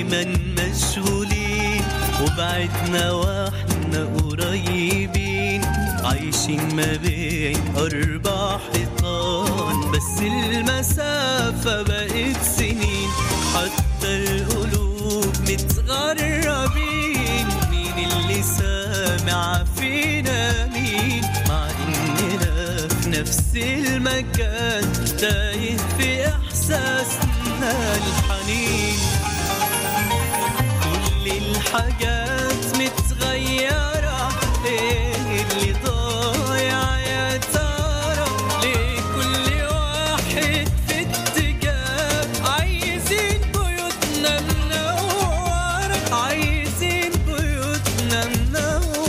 دايما مشغولين وبعدنا واحنا قريبين عايشين ما بين أربع حيطان بس المسافة بقت سنين حتى القلوب متغربين مين اللي سامع فينا مين مع إننا في نفس المكان تايه في إحساسنا الحنين كل الحاجات متغيرة ايه اللي ضايع يا ترى ليه كل واحد في اتجاه عايزين بيوتنا منورة عايزين بيوتنا منورة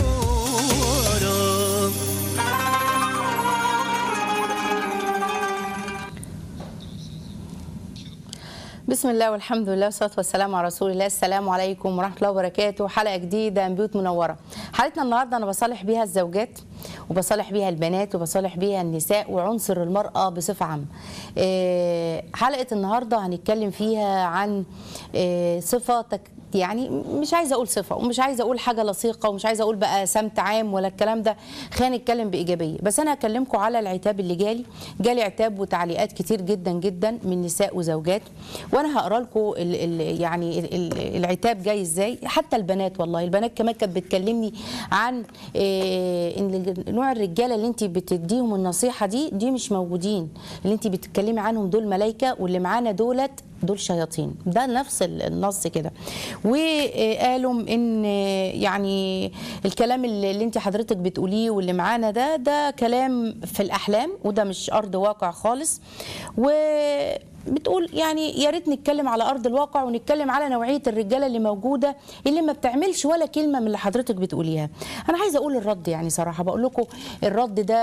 بسم الله والحمد لله والصلاه والسلام على رسول الله السلام عليكم ورحمه الله وبركاته حلقه جديده من بيوت منوره حلقتنا النهارده انا بصالح بيها الزوجات وبصالح بيها البنات وبصالح بيها النساء وعنصر المراه بصفه عامه آه، حلقه النهارده هنتكلم فيها عن آه، صفه تك يعني مش عايزه اقول صفه ومش عايزه اقول حاجه لصيقه ومش عايزه اقول بقى سمت عام ولا الكلام ده خلينا نتكلم بايجابيه بس انا هكلمكم على العتاب اللي جالي جالي عتاب وتعليقات كتير جدا جدا من نساء وزوجات وانا هقرا لكم ال ال يعني ال ال العتاب جاي ازاي حتى البنات والله البنات كمان كانت بتكلمني عن إيه ان نوع الرجاله اللي انت بتديهم النصيحه دي دي مش موجودين اللي انت بتتكلمي عنهم دول ملائكه واللي معانا دولت دول شياطين ده نفس النص كده وقالوا ان يعني الكلام اللي اللي انت حضرتك بتقوليه واللي معانا ده ده كلام في الاحلام وده مش ارض واقع خالص وبتقول يعني يا ريت نتكلم على ارض الواقع ونتكلم على نوعيه الرجاله اللي موجوده اللي ما بتعملش ولا كلمه من اللي حضرتك بتقوليها انا عايزه اقول الرد يعني صراحه بقول لكم الرد ده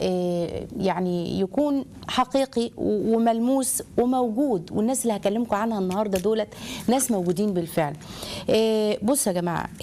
آه، يعني يكون حقيقي و- وملموس وموجود والناس اللي هكلمكم عنها النهارده دولت ناس موجودين بالفعل آه، بصوا يا جماعه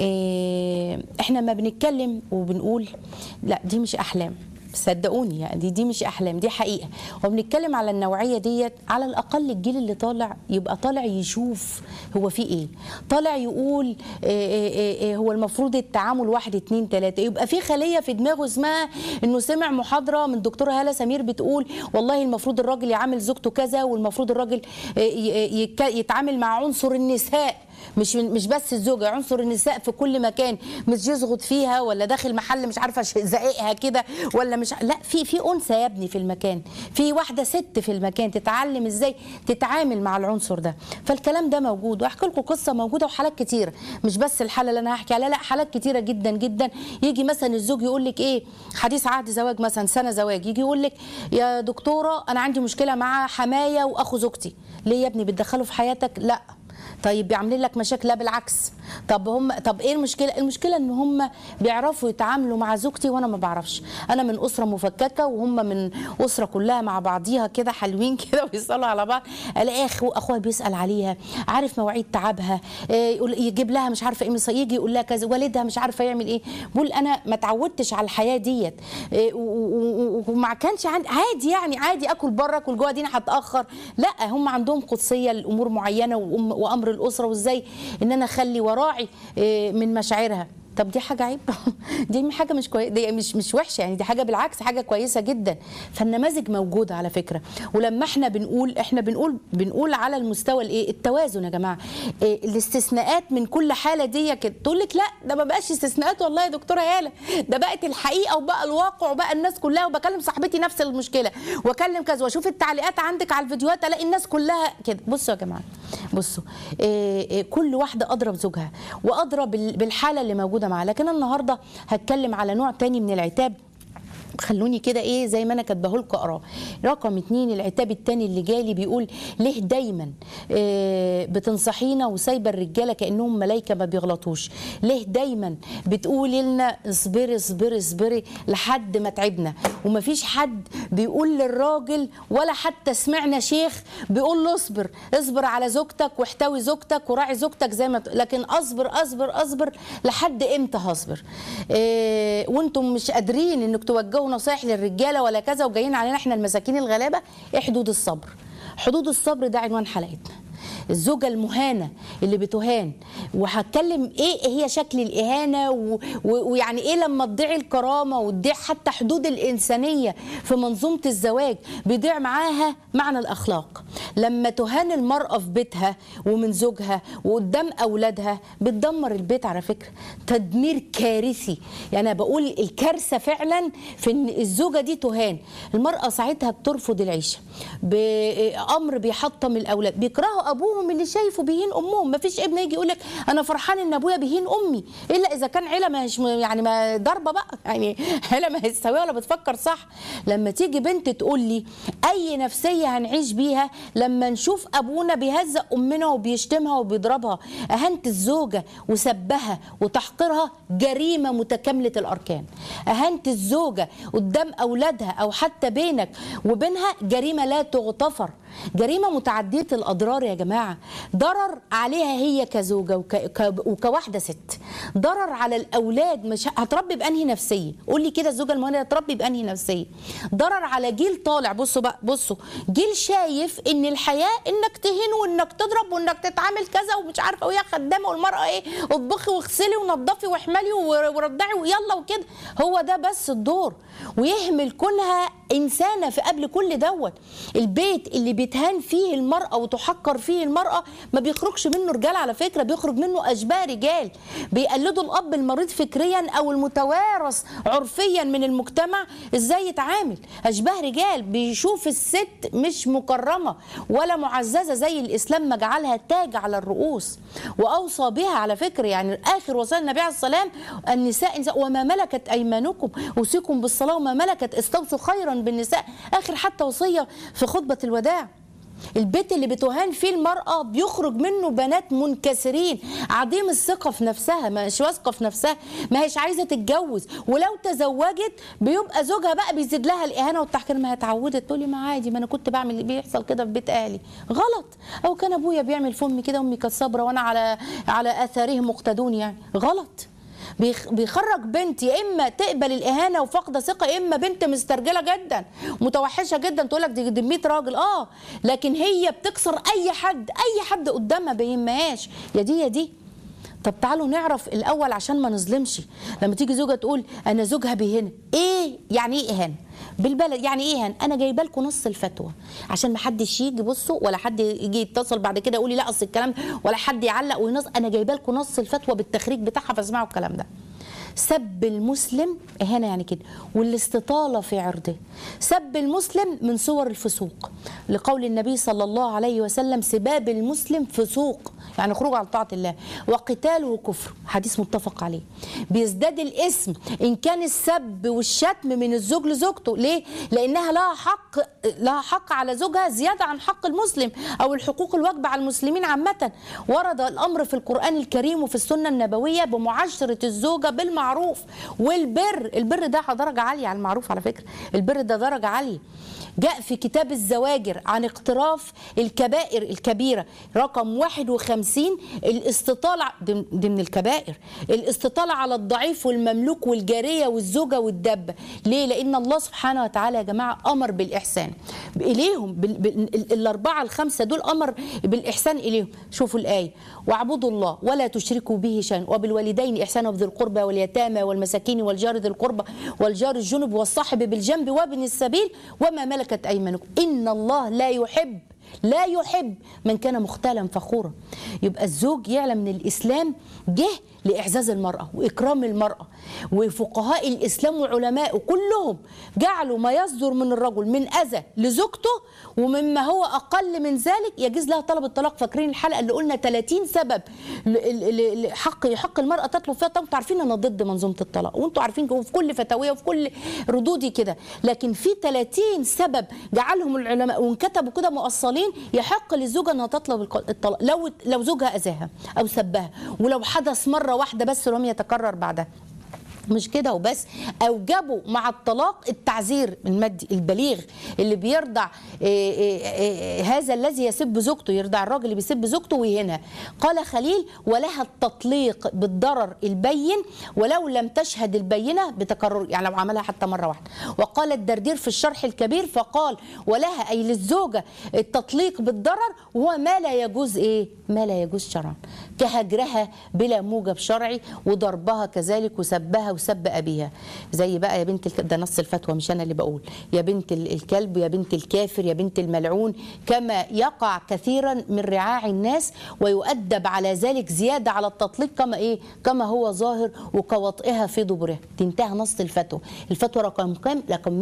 آه، احنا ما بنتكلم وبنقول لا دي مش احلام صدقوني يعني دي دي مش احلام دي حقيقه وبنتكلم على النوعيه ديت على الاقل الجيل اللي طالع يبقى طالع يشوف هو في ايه طالع يقول إيه إيه إيه إيه هو المفروض التعامل واحد اتنين تلاته يبقى في خليه في دماغه اسمها انه سمع محاضره من دكتوره هاله سمير بتقول والله المفروض الراجل يعامل زوجته كذا والمفروض الراجل إيه، ي- يك- يتعامل مع عنصر النساء مش مش بس الزوجه عنصر النساء في كل مكان مش يزغط فيها ولا داخل محل مش عارفه ش- زقيقها كده ولا مش لا في في انثى يا ابني في المكان في واحده ست في المكان تتعلم ازاي تتعامل مع العنصر ده فالكلام ده موجود واحكي لكم قصه موجوده وحالات كتيره مش بس الحاله اللي انا هحكي عليها لا حالات كتيره جدا جدا يجي مثلا الزوج يقول لك ايه حديث عهد زواج مثلا سنه زواج يجي يقول لك يا دكتوره انا عندي مشكله مع حمايه واخو زوجتي ليه يا ابني بتدخله في حياتك لا طيب بيعملين لك مشاكل لا بالعكس طب هم طب ايه المشكله المشكله ان هم بيعرفوا يتعاملوا مع زوجتي وانا ما بعرفش انا من اسره مفككه وهم من اسره كلها مع بعضيها كده حلوين كده ويصلوا على بعض الاقي اخو اخوها بيسال عليها عارف مواعيد تعبها إيه يقول يجيب لها مش عارفه ايه مص- يجي يقول لها كذا والدها مش عارفه يعمل ايه بقول انا ما اتعودتش على الحياه ديت إيه و- و- و- وما كانش عندي عادي يعني عادي اكل بره اكل جوه دي أنا هتاخر لا هم عندهم قدسيه لامور معينه وأم- وامر الاسره وازاي ان انا اخلي وراعي إيه، من مشاعرها طب دي حاجه عيب دي حاجه مش كويسه دي مش مش وحشه يعني دي حاجه بالعكس حاجه كويسه جدا فالنماذج موجوده على فكره ولما احنا بنقول احنا بنقول بنقول على المستوى الايه التوازن يا جماعه إيه الاستثناءات من كل حاله دي كده تقول لك لا ده ما بقاش استثناءات والله يا دكتوره هاله ده بقت الحقيقه وبقى الواقع وبقى الناس كلها وبكلم صاحبتي نفس المشكله واكلم كذا واشوف التعليقات عندك على الفيديوهات الاقي الناس كلها كده بصوا يا جماعه بصوا إيه إيه كل واحده ادرى بزوجها وادرى بال- بالحاله اللي موجوده معاها لكن أنا النهارده هتكلم على نوع تاني من العتاب خلوني كده ايه زي ما انا كاتبه لكم اقراه رقم اتنين العتاب التاني اللي جالي بيقول ليه دايما آه، بتنصحينا وسايبه الرجاله كانهم ملايكه ما بيغلطوش ليه دايما بتقولي لنا اصبري اصبري اصبري لحد ما تعبنا ومفيش حد بيقول للراجل ولا حتى سمعنا شيخ بيقول له اصبر اصبر على زوجتك واحتوي زوجتك وراعي زوجتك زي ما ت- لكن اصبر اصبر اصبر لحد امتى هصبر إيه وانتم مش قادرين انك توجهوا نصايح للرجاله ولا كذا وجايين علينا احنا المساكين الغلابه ايه حدود الصبر حدود الصبر ده عنوان حلقتنا الزوجه المهانه اللي بتهان وهتكلم ايه هي شكل الاهانه و- و- ويعني ايه لما تضيع الكرامه وتضيع حتى حدود الانسانيه في منظومه الزواج بيضيع معاها معنى الاخلاق لما تهان المراه في بيتها ومن زوجها وقدام اولادها بتدمر البيت على فكره تدمير كارثي يعني انا بقول الكارثه فعلا في ان الزوجه دي تهان المراه ساعتها بترفض العيشه بامر بيحطم الاولاد بيكرهوا ابوهم اللي شايفه بيهين امهم مفيش ابن يجي يقول لك انا فرحان ان ابويا بيهين امي الا اذا كان عيله مش يعني ما ضربه بقى يعني عيله ما هي سويه ولا بتفكر صح لما تيجي بنت تقول لي اي نفسيه هنعيش بيها لما نشوف ابونا بيهزق امنا وبيشتمها وبيضربها اهانه الزوجه وسبها وتحقيرها جريمه متكامله الاركان اهانه الزوجه قدام اولادها او حتى بينك وبينها جريمه لا تغتفر جريمه متعديه الاضرار يا جماعه ضرر عليها هي كزوجه وك... ك... وكواحده ست ضرر على الاولاد مش هتربي بانهي نفسيه قول لي كده الزوجه المهنه هتربي بانهي نفسيه ضرر على جيل طالع بصوا بقى بصوا جيل شايف ان الحياه انك تهين وانك تضرب وانك تتعامل كذا ومش عارفه وهي خدامه والمراه ايه اطبخي واغسلي ونضفي واحملي ور- ورضعي ويلا وكده هو ده بس الدور ويهمل كونها انسانه في قبل كل دوت البيت اللي بيتهان فيه المراه وتحقر فيه المراه ما بيخرجش منه رجال على فكره بيخرج منه اشباه رجال بيقلدوا الاب المريض فكريا او المتوارث عرفيا من المجتمع ازاي يتعامل اشباه رجال بيشوف الست مش مكرمه ولا معززه زي الاسلام ما جعلها تاج على الرؤوس واوصى بها على فكره يعني اخر وصايا النبي عليه السلام النساء نساء وما ملكت ايمانكم اوصيكم بالصلاه وما ملكت استوصوا خيرا بالنساء اخر حتى وصيه في خطبه الوداع البيت اللي بتهان فيه المرأة بيخرج منه بنات منكسرين عديم الثقة في نفسها مش واثقة في نفسها ما هيش عايزة تتجوز ولو تزوجت بيبقى زوجها بقى بيزيد لها الإهانة والتحقير ما هي اتعودت تقولي ما عادي ما أنا كنت بعمل اللي بيحصل كده في بيت أهلي غلط أو كان أبويا بيعمل في أمي كده أمي كانت صابرة وأنا على على آثارهم مقتدون يعني غلط بيخ- بيخرج بنت يا اما تقبل الاهانه وفاقده ثقه يا اما بنت مسترجله جدا متوحشه جدا تقول لك دي دي 100 راجل اه لكن هي بتكسر اي حد اي حد قدامها بيهمهاش يا دي يا دي طب تعالوا نعرف الاول عشان ما نظلمش لما تيجي زوجه تقول انا زوجها بيهنا ايه يعني ايه اهانه بالبلد يعني ايه هن انا جايبه لكم نص الفتوى عشان ما حدش يجي بصوا ولا حد يجي يتصل بعد كده يقول لي لا اصل الكلام ده ولا حد يعلق وينص انا جايبه لكم نص الفتوى بالتخريج بتاعها فاسمعوا الكلام ده سب المسلم اهانه يعني كده والاستطاله في عرضه سب المسلم من صور الفسوق لقول النبي صلى الله عليه وسلم سباب المسلم فسوق يعني خروج عن طاعه الله وقتاله كفر حديث متفق عليه بيزداد الاسم ان كان السب والشتم من الزوج لزوجته ليه لانها لها حق لها حق على زوجها زياده عن حق المسلم او الحقوق الواجبه على المسلمين عامه ورد الامر في القران الكريم وفي السنه النبويه بمعاشره الزوجه بالمعروف والبر البر ده درجه عاليه على المعروف على فكره البر ده درجه عاليه جاء في كتاب الزواجر عن اقتراف الكبائر الكبيرة رقم 51 الاستطالة دي دي من الكبائر الاستطالة على الضعيف والمملوك والجارية والزوجة والدابة ليه؟ لأن الله سبحانه وتعالى يا جماعة أمر بالإحسان إليهم بال... بال... ال- الأربعة الخمسة دول أمر بالإحسان إليهم شوفوا الآية واعبدوا الله ولا تشركوا به شيئا وبالوالدين إحسانا وبذي القربى واليتامى والمساكين والجار ذي القربى والجار الجنب والصاحب بالجنب وابن السبيل وما ملكت أيمانكم إن الله لا يحب لا يحب من كان مختالا فخورا يبقى الزوج يعلم ان الاسلام جه لاعزاز المراه واكرام المراه وفقهاء الاسلام وعلمائه كلهم جعلوا ما يصدر من الرجل من اذى لزوجته ومما هو اقل من ذلك يجوز لها طلب الطلاق فاكرين الحلقه اللي قلنا 30 سبب ل- ل- ل- حق حق المراه تطلب فيها طلاق انتوا عارفين انا ضد منظومه الطلاق وانتوا عارفين وفي كل فتاويه وفي كل ردودي كده لكن في 30 سبب جعلهم العلماء وانكتبوا كده مؤصلين يحق للزوجه انها تطلب الق- الطلاق لو لو زوجها اذاها او سبها ولو حدث مره واحده بس ولم يتكرر بعدها مش كده وبس اوجبوا مع الطلاق التعزير المادي البليغ اللي بيرضع إيه إيه إيه هذا الذي يسب زوجته يرضع الراجل اللي بيسب زوجته ويهنها قال خليل ولها التطليق بالضرر البين ولو لم تشهد البينه بتكرر يعني لو عملها حتى مره واحده وقال الدردير في الشرح الكبير فقال ولها اي للزوجه التطليق بالضرر وهو ما لا يجوز ايه ما لا يجوز شرعا كهجرها بلا موجب شرعي وضربها كذلك وسبها وسب ابيها زي بقى يا بنت الك... ده نص الفتوى مش انا اللي بقول يا بنت ال- الكلب يا بنت الكافر يا بنت الملعون كما يقع كثيرا من رعاع الناس ويؤدب على ذلك زياده على التطليق كما ايه كما هو ظاهر وكوطئها في دبرها دي انتهى نص الفتوى الفتوى رقم كام رقم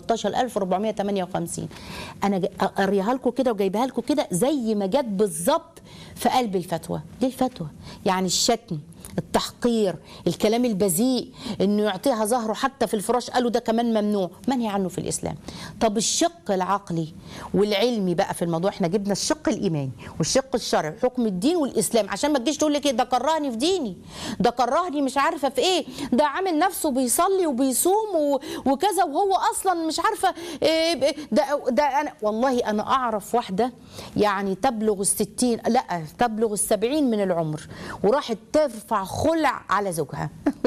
113458 انا جا- اقريها لكم كده وجايبها لكم كده زي ما جت بالظبط في قلب الفتوى دي الفتوى يعني الشتم التحقير الكلام البذيء انه يعطيها ظهره حتى في الفراش قالوا ده كمان ممنوع منهي عنه في الاسلام طب الشق العقلي والعلمي بقى في الموضوع احنا جبنا الشق الايماني والشق الشرعي حكم الدين والاسلام عشان ما تجيش تقول لك إيه ده كرهني في ديني ده كرهني مش عارفه في ايه ده عامل نفسه بيصلي وبيصوم و- وكذا وهو اصلا مش عارفه إيه ب- ده ده انا والله انا اعرف واحده يعني تبلغ الستين لا تبلغ السبعين من العمر وراحت ترفع خلع على زوجها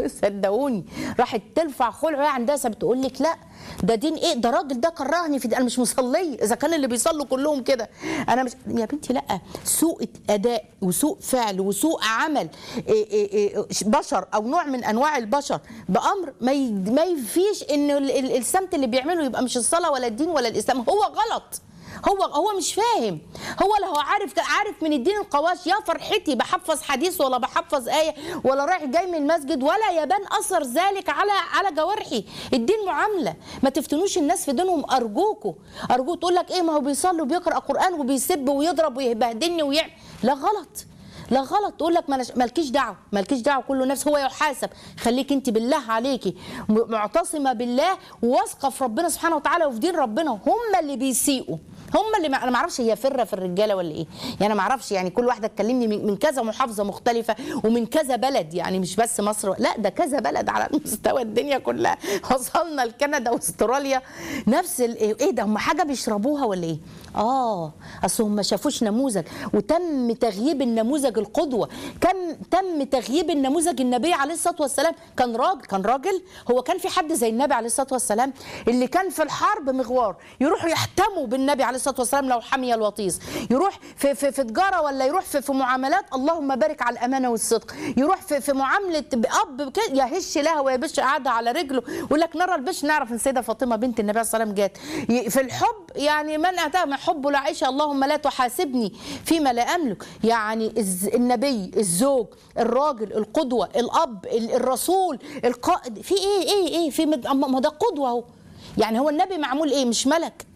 صدقوني راحت ترفع خلع وهي عندها سبت تقول لك لا ده دين ايه ده راجل ده كرهني في دين. انا مش مصليه اذا كان اللي بيصلوا كلهم كده انا مش يا بنتي لا سوء اداء وسوء فعل وسوء عمل إيه إيه إيه بشر او نوع من انواع البشر بامر ما ي- ما يفيش ان ال- ال- السمت اللي بيعمله يبقى مش الصلاه ولا الدين ولا الاسلام هو غلط هو هو مش فاهم هو لا هو عارف عارف من الدين القواش يا فرحتي بحفظ حديث ولا بحفظ ايه ولا رايح جاي من المسجد ولا يبان اثر ذلك على على جوارحي الدين معامله ما تفتنوش الناس في دينهم ارجوكوا ارجوك تقول لك ايه ما هو بيصلي وبيقرا قران وبيسب ويضرب ويبهدلني ويعمل لا غلط لا غلط تقول لك مالش- مالكيش دعوه مالكيش دعوه كل نفس هو يحاسب خليك انت بالله عليكي م- معتصمه بالله وواثقه في ربنا سبحانه وتعالى وفي دين ربنا هم اللي بيسيئوا هم اللي ما انا ما اعرفش هي فره في الرجاله ولا ايه يعني انا ما اعرفش يعني كل واحده تكلمني من من كذا محافظه مختلفه ومن كذا بلد يعني مش بس مصر لا ده كذا بلد على مستوى الدنيا كلها وصلنا لكندا واستراليا نفس ال- ايه إيه ده هم حاجه بيشربوها ولا ايه اه اصل هم ما شافوش نموذج وتم تغييب النموذج القدوه كم تم تغييب النموذج النبي عليه الصلاه والسلام كان راجل كان راجل هو كان في حد زي النبي عليه الصلاه والسلام اللي كان في الحرب مغوار يروحوا يحتموا بالنبي عليه الصلاه والسلام لو حمي الوطيس يروح في في, في تجاره ولا يروح في, في معاملات اللهم بارك على الامانه والصدق يروح في, في معامله اب كده يهش لها ويبش قاعده على رجله يقول لك نرى البش نعرف ان السيده فاطمه بنت النبي عليه الصلاه والسلام جات ي- في الحب يعني من اتاه من حبه لعائشه اللهم لا تحاسبني فيما لا املك يعني الز- النبي الزوج الراجل القدوه الاب ال- الرسول القائد في ايه ايه ايه في مد- ما ده قدوه اهو يعني هو النبي معمول ايه مش ملك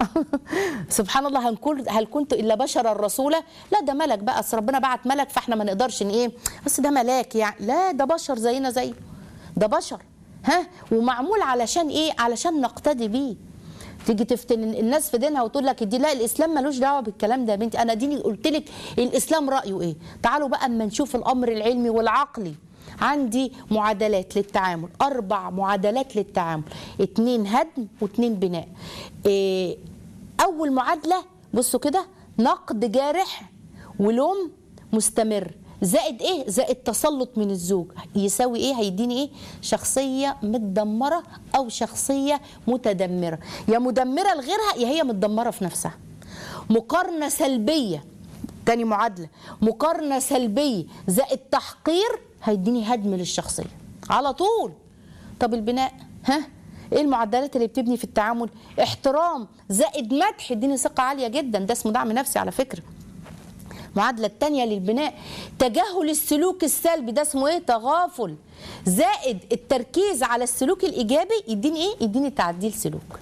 سبحان الله هنكون هل كنت الا بشرا رسولا لا ده ملك بقى اصل ربنا بعت ملك فاحنا ما نقدرش ان ايه بس ده ملاك يعني لا ده بشر زينا زيه ده بشر ها ومعمول علشان ايه علشان نقتدي بيه تيجي تفتن الناس في دينها وتقول لك دي لا الاسلام ملوش دعوه بالكلام ده يا بنتي انا ديني قلت لك الاسلام رايه ايه تعالوا بقى اما نشوف الامر العلمي والعقلي عندي معادلات للتعامل اربع معادلات للتعامل اتنين هدم واتنين بناء إيه اول معادله بصوا كده نقد جارح ولوم مستمر زائد ايه زائد تسلط من الزوج يساوي ايه هيديني ايه شخصيه متدمره او شخصيه متدمره يا مدمره لغيرها يا هي متدمره في نفسها مقارنه سلبيه تاني معادله مقارنه سلبيه زائد تحقير هيديني هدم للشخصيه على طول طب البناء ها ايه المعدلات اللي بتبني في التعامل احترام زائد مدح يديني ثقه عاليه جدا ده اسمه دعم نفسي على فكره المعادلة التانية للبناء تجاهل السلوك السلبي ده اسمه ايه تغافل زائد التركيز على السلوك الإيجابي يديني ايه يديني تعديل سلوك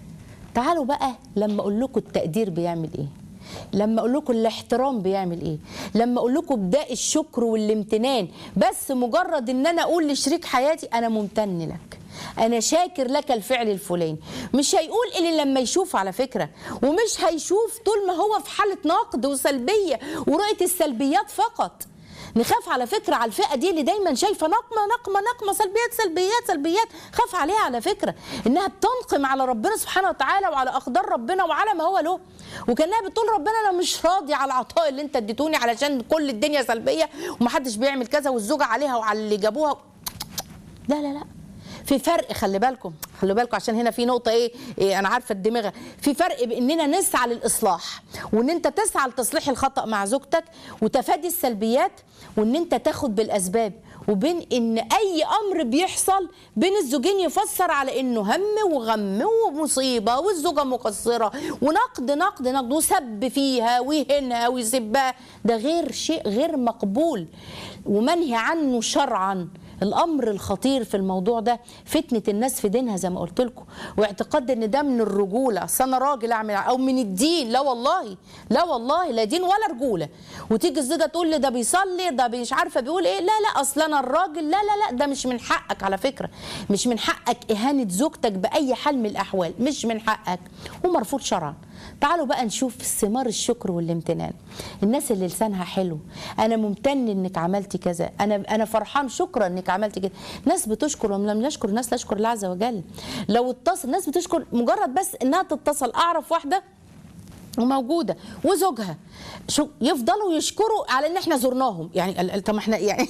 تعالوا بقى لما اقول لكم التقدير بيعمل ايه لما اقول لكم الاحترام بيعمل ايه لما اقول لكم ابداء الشكر والامتنان بس مجرد ان انا اقول لشريك حياتي انا ممتن لك انا شاكر لك الفعل الفلاني مش هيقول الا لما يشوف على فكره ومش هيشوف طول ما هو في حاله نقد وسلبيه ورؤيه السلبيات فقط نخاف على فكره على الفئه دي اللي دايما شايفه نقمه نقمه نقمه سلبيات سلبيات سلبيات خاف عليها على فكره انها بتنقم على ربنا سبحانه وتعالى وعلى اقدار ربنا وعلى ما هو له وكانها بتقول ربنا انا مش راضي على العطاء اللي انت اديتوني علشان كل الدنيا سلبيه ومحدش بيعمل كذا والزوجه عليها وعلى اللي جابوها لا لا لا في فرق خلي بالكم خلي بالكم عشان هنا في نقطه ايه, إيه انا عارفه الدماغ في فرق باننا نسعى للاصلاح وان انت تسعى لتصليح الخطا مع زوجتك وتفادي السلبيات وان انت تاخد بالاسباب وبين ان اي امر بيحصل بين الزوجين يفسر على انه هم وغم ومصيبه والزوجه مقصره ونقد نقد نقد وسب فيها ويهنها ويسبها ده غير شيء غير مقبول ومنهي عنه شرعا الامر الخطير في الموضوع ده فتنه الناس في دينها زي ما قلت لكم واعتقاد ان ده من الرجوله اصل انا راجل اعمل او من الدين لا والله لا والله لا دين ولا رجوله وتيجي الزوجه تقول لي ده بيصلي ده مش عارفه بيقول ايه لا لا اصل انا الراجل لا لا لا ده مش من حقك على فكره مش من حقك اهانه زوجتك باي حال من الاحوال مش من حقك ومرفوض شرعا تعالوا بقى نشوف ثمار الشكر والامتنان الناس اللي لسانها حلو انا ممتن انك عملتي كذا انا انا فرحان شكرا انك عملتي كده ناس بتشكر ولم نشكر ناس لا يشكر الله عز وجل لو اتصل ناس بتشكر مجرد بس انها تتصل اعرف واحده وموجوده وزوجها شو يفضلوا يشكروا على ان احنا زرناهم يعني ال- ال- طب ما احنا يعني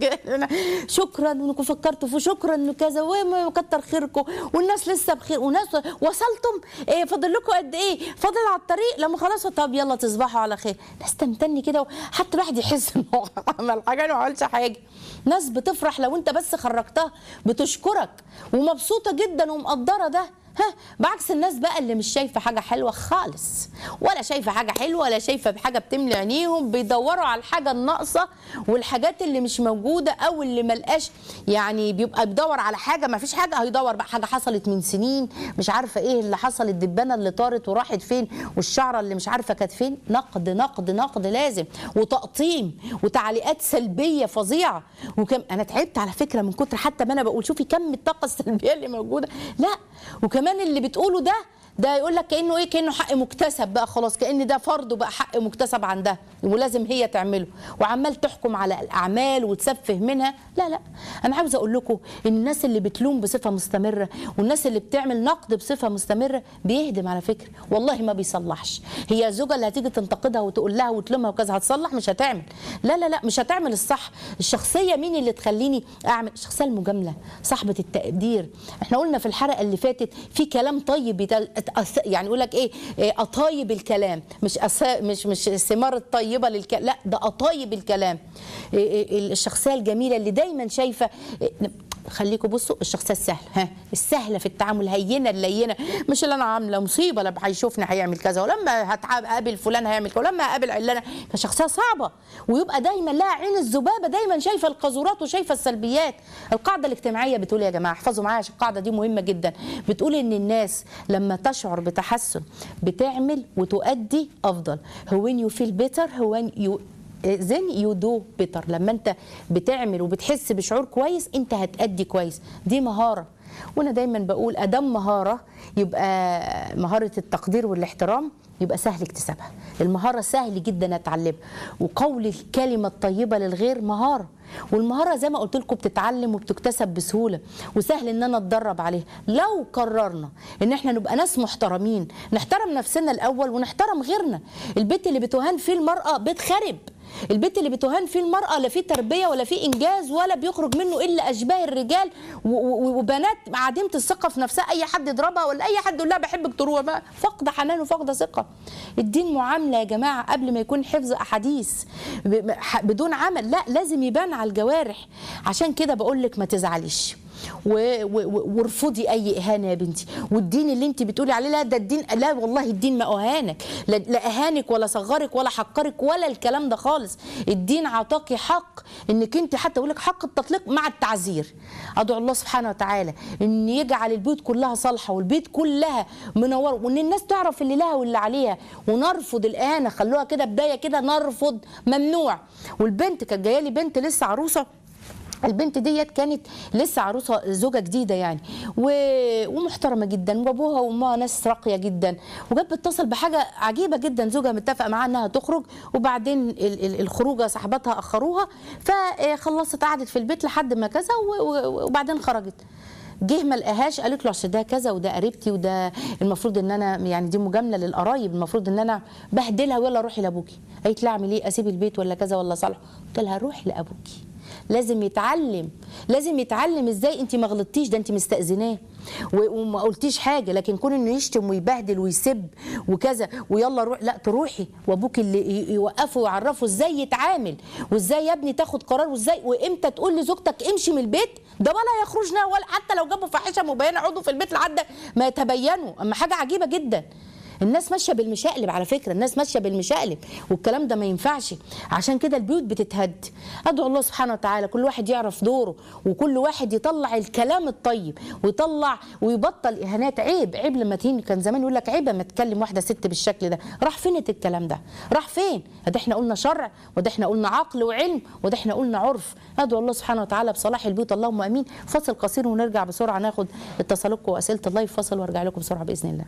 شكرا انكم فكرتوا في شكرا انه كذا وكتر خيركم والناس لسه بخير وناس وصلتم ايه فاضل لكم قد ايه فاضل على الطريق لما خلاص طب يلا تصبحوا على خير ناس تمتني كده حتى الواحد يحس انه عمل حاجه أنا ما عملش حاجه ناس بتفرح لو انت بس خرجتها بتشكرك ومبسوطه جدا ومقدره ده ها بعكس الناس بقى اللي مش شايفه حاجه حلوه خالص ولا شايفه حاجه حلوه ولا شايفه بحاجه بتملي عينيهم بيدوروا على الحاجه الناقصه والحاجات اللي مش موجوده او اللي ملقاش يعني بيبقى بيدور على حاجه ما فيش حاجه هيدور بقى حاجه حصلت من سنين مش عارفه ايه اللي حصل الدبانه اللي طارت وراحت فين والشعره اللي مش عارفه كانت فين نقد نقد نقد لازم وتقطيم وتعليقات سلبيه فظيعه وكم انا تعبت على فكره من كتر حتى ما انا بقول شوفي كم الطاقه السلبيه اللي موجوده لا وكمان اللي بتقوله ده ده يقول لك كانه ايه كانه حق مكتسب بقى خلاص كان ده فرض بقى حق مكتسب عندها ولازم هي تعمله وعمال تحكم على الاعمال وتسفه منها لا لا انا عاوزه اقول لكم ان الناس اللي بتلوم بصفه مستمره والناس اللي بتعمل نقد بصفه مستمره بيهدم على فكره والله ما بيصلحش هي الزوجه اللي هتيجي تنتقدها وتقول لها وتلومها وكذا هتصلح مش هتعمل لا لا لا مش هتعمل الصح الشخصيه مين اللي تخليني اعمل الشخصيه المجامله صاحبه التقدير احنا قلنا في الحلقه اللي فاتت في كلام طيب يتقال- أس- يعني يقول لك ايه إيه، اطايب الكلام مش أس... مش مش الثمار الطيبه للكلام لا ده اطايب الكلام إيه، إيه، الشخصيه الجميله اللي دايما شايفه إيه، خليكم بصوا الشخصيه السهله ها السهله في التعامل هينه اللينه مش اللي انا عامله مصيبه لما هيشوفني هيعمل كذا ولما هتقابل فلان هيعمل كذا ولما هقابل علانه فشخصيه صعبه ويبقى دايما لها عين الذبابه دايما شايفه القذورات وشايفه السلبيات القاعده الاجتماعيه بتقول يا جماعه احفظوا معايا عشان القاعده دي مهمه جدا بتقول ان الناس لما تشعر بتحسن بتعمل وتؤدي افضل هو when you feel better هو when you then you do better لما انت بتعمل وبتحس بشعور كويس انت هتأدي كويس دي مهارة وانا دايما بقول ادام مهارة يبقى مهارة التقدير والاحترام يبقى سهل اكتسابها المهارة سهل جدا اتعلمها وقول الكلمة الطيبة للغير مهارة والمهارة زي ما قلت لكم بتتعلم وبتكتسب بسهولة وسهل ان انا اتدرب عليها لو قررنا ان احنا نبقى ناس محترمين نحترم نفسنا الاول ونحترم غيرنا البيت اللي بتهان فيه المرأة بيت خرب البيت اللي بتهان فيه المرأة لا فيه تربية ولا فيه إنجاز ولا بيخرج منه إلا أشباه الرجال و- و- وبنات عديمة الثقة في نفسها أي حد يضربها ولا أي حد يقول لها بحبك تروح بقى فقد حنان وفقد ثقة الدين معاملة يا جماعة قبل ما يكون حفظ أحاديث ب- ح- بدون عمل لا لازم يبان على الجوارح عشان كده بقول لك ما تزعليش و- و- و- وارفضي اي اهانه يا بنتي والدين اللي انت بتقولي عليه لا ده الدين لا والله الدين ما اهانك لا, لا اهانك ولا صغرك ولا حقرك ولا الكلام ده خالص الدين عطاكي حق انك انت حتى يقول لك حق التطليق مع التعزير ادعو الله سبحانه وتعالى ان يجعل البيوت كلها صالحه والبيت كلها منور وان الناس تعرف اللي لها واللي عليها ونرفض الاهانه خلوها كده بدايه كده نرفض ممنوع والبنت كانت جايه لي بنت لسه عروسه البنت ديت كانت لسه عروسه زوجه جديده يعني و... ومحترمه جدا وابوها وامها ناس راقيه جدا وجت بتتصل بحاجه عجيبه جدا زوجها متفق معاها انها تخرج وبعدين ال... ال... الخروجه صاحبتها اخروها فخلصت قعدت في البيت لحد ما كذا و... و... وبعدين خرجت جه ما لقاهاش قالت له اصل ده كذا وده قريبتي وده المفروض ان انا يعني دي مجامله للقرايب المفروض ان انا بهدلها ولا روحي لابوكي قالت لي اعمل ايه اسيب البيت ولا كذا ولا صالح قلت لها روحي لابوكي لازم يتعلم لازم يتعلم ازاي انت ما غلطتيش ده انت مستاذناه و- وما قلتيش حاجه لكن كون انه يشتم ويبهدل ويسب وكذا ويلا روح لا تروحي وابوك اللي ي- يوقفه ويعرفه ازاي يتعامل وازاي يا ابني تاخد قرار وازاي وامتى تقول لزوجتك امشي من البيت ده ولا يخرجنا ولا حتى لو جابوا فاحشه مبينه اقعدوا في البيت لحد ما يتبينوا اما حاجه عجيبه جدا الناس ماشيه بالمشقلب على فكره الناس ماشيه بالمشقلب والكلام ده ما ينفعش عشان كده البيوت بتتهد ادعو الله سبحانه وتعالى كل واحد يعرف دوره وكل واحد يطلع الكلام الطيب ويطلع ويبطل اهانات عيب عيب لما تهين كان زمان يقول لك عيب لما تكلم واحده ست بالشكل ده راح فين الكلام ده راح فين ده احنا قلنا شرع وده احنا قلنا عقل وعلم وده احنا قلنا عرف ادعو الله سبحانه وتعالى بصلاح البيوت اللهم امين فاصل قصير ونرجع بسرعه ناخد اتصالاتكم واسئله اللايف فاصل وارجع لكم بسرعه باذن الله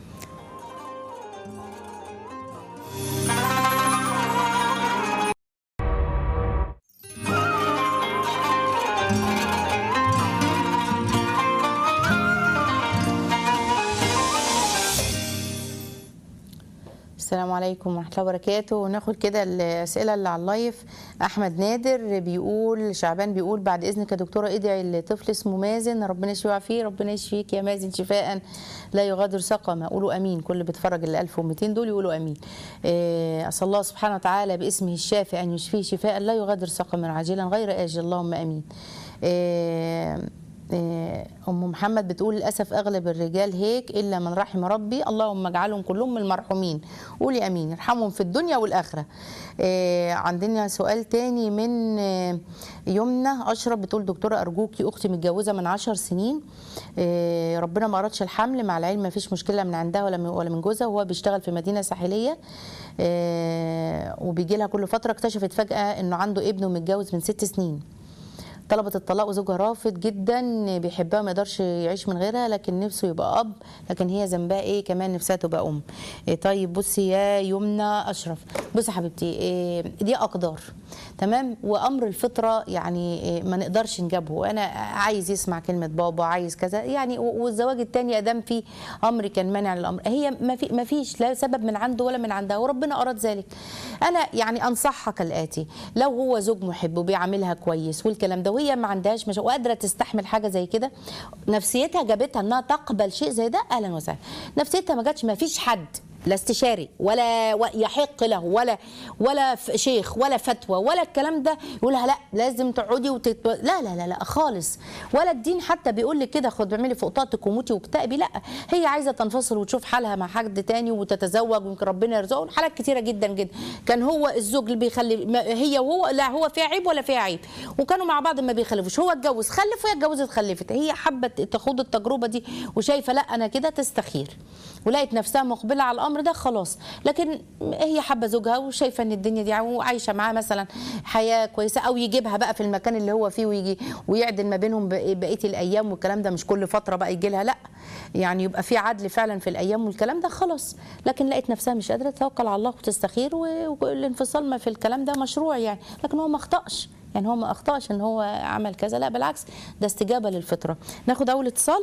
السلام عليكم ورحمة الله وبركاته وناخد كده الأسئلة اللي على اللايف أحمد نادر بيقول شعبان بيقول بعد إذنك يا دكتورة ادعي لطفل اسمه مازن ربنا يشفيه ويعافيه ربنا يشفيك يا مازن شفاء لا يغادر سقما قولوا أمين كل اللي بيتفرج ال 1200 دول يقولوا أمين إيه، أسأل الله سبحانه وتعالى باسمه الشافي أن يشفيه شفاء لا يغادر سقما عاجلا غير آجل اللهم أمين إيه، إيه، ام محمد بتقول للاسف اغلب الرجال هيك الا من رحم ربي اللهم اجعلهم كلهم من المرحومين قولي امين ارحمهم في الدنيا والاخره إيه، عندنا سؤال تاني من إيه، يمنى اشرف بتقول دكتوره ارجوكي اختي متجوزه من عشر سنين إيه، ربنا ما ارادش الحمل مع العلم ما فيش مشكله من عندها ولا من ولا من جوزها وهو بيشتغل في مدينه ساحليه إيه، وبيجي لها كل فتره اكتشفت فجاه انه عنده ابن ومتجوز من ست سنين طلبت الطلاق وزوجها رافض جدا بيحبها ما يقدرش يعيش من غيرها لكن نفسه يبقى اب لكن هي ذنبها ايه كمان نفسها تبقى ام إيه طيب بصي يا يمنى اشرف بصي يا حبيبتي إيه دي اقدار تمام وامر الفطره يعني إيه ما نقدرش نجابه انا عايز يسمع كلمه بابا عايز كذا يعني و- والزواج الثاني ادام في امر كان مانع للامر هي ما في ما فيش لا سبب من عنده ولا من عندها وربنا اراد ذلك انا يعني انصحها كالاتي لو هو زوج محب وبيعاملها كويس والكلام ده وهي ما عندهاش مش وقادره تستحمل حاجه زي كده نفسيتها جابتها انها تقبل شيء زي ده اهلا وسهلا نفسيتها ما جاتش ما فيش حد لا استشاري ولا و- يحق له ولا ولا ف- شيخ ولا فتوى ولا الكلام ده يقولها لا لازم تقعدي وتت... لا لا لا لا خالص ولا الدين حتى بيقول لك كده خد اعملي فوق طاقتك وموتي واكتئبي لا هي عايزه تنفصل وتشوف حالها مع حد تاني وتتزوج ويمكن ربنا يرزقهم حالات كتيره جدا جدا كان هو الزوج اللي بيخلي ما هي وهو لا هو فيها عيب ولا فيها عيب وكانوا مع بعض ما بيخلفوش هو اتجوز خلف وهي اتجوزت خلفت هي حبت تخوض التجربه دي وشايفه لا انا كده تستخير ولقيت نفسها مقبله على الامر ده خلاص لكن هي حابه زوجها وشايفه ان الدنيا دي وعايشه معاه مثلا حياه كويسه او يجيبها بقى في المكان اللي هو فيه ويجي ويعدل ما بينهم بق- بقيه الايام والكلام ده مش كل فتره بقى يجي لها لا يعني يبقى في عدل فعلا في الايام والكلام ده خلاص لكن لقيت نفسها مش قادره تتوكل على الله وتستخير و- والانفصال ما في الكلام ده مشروع يعني لكن هو ما اخطاش يعني هو ما اخطاش ان هو عمل كذا لا بالعكس ده استجابه للفطره ناخد اول اتصال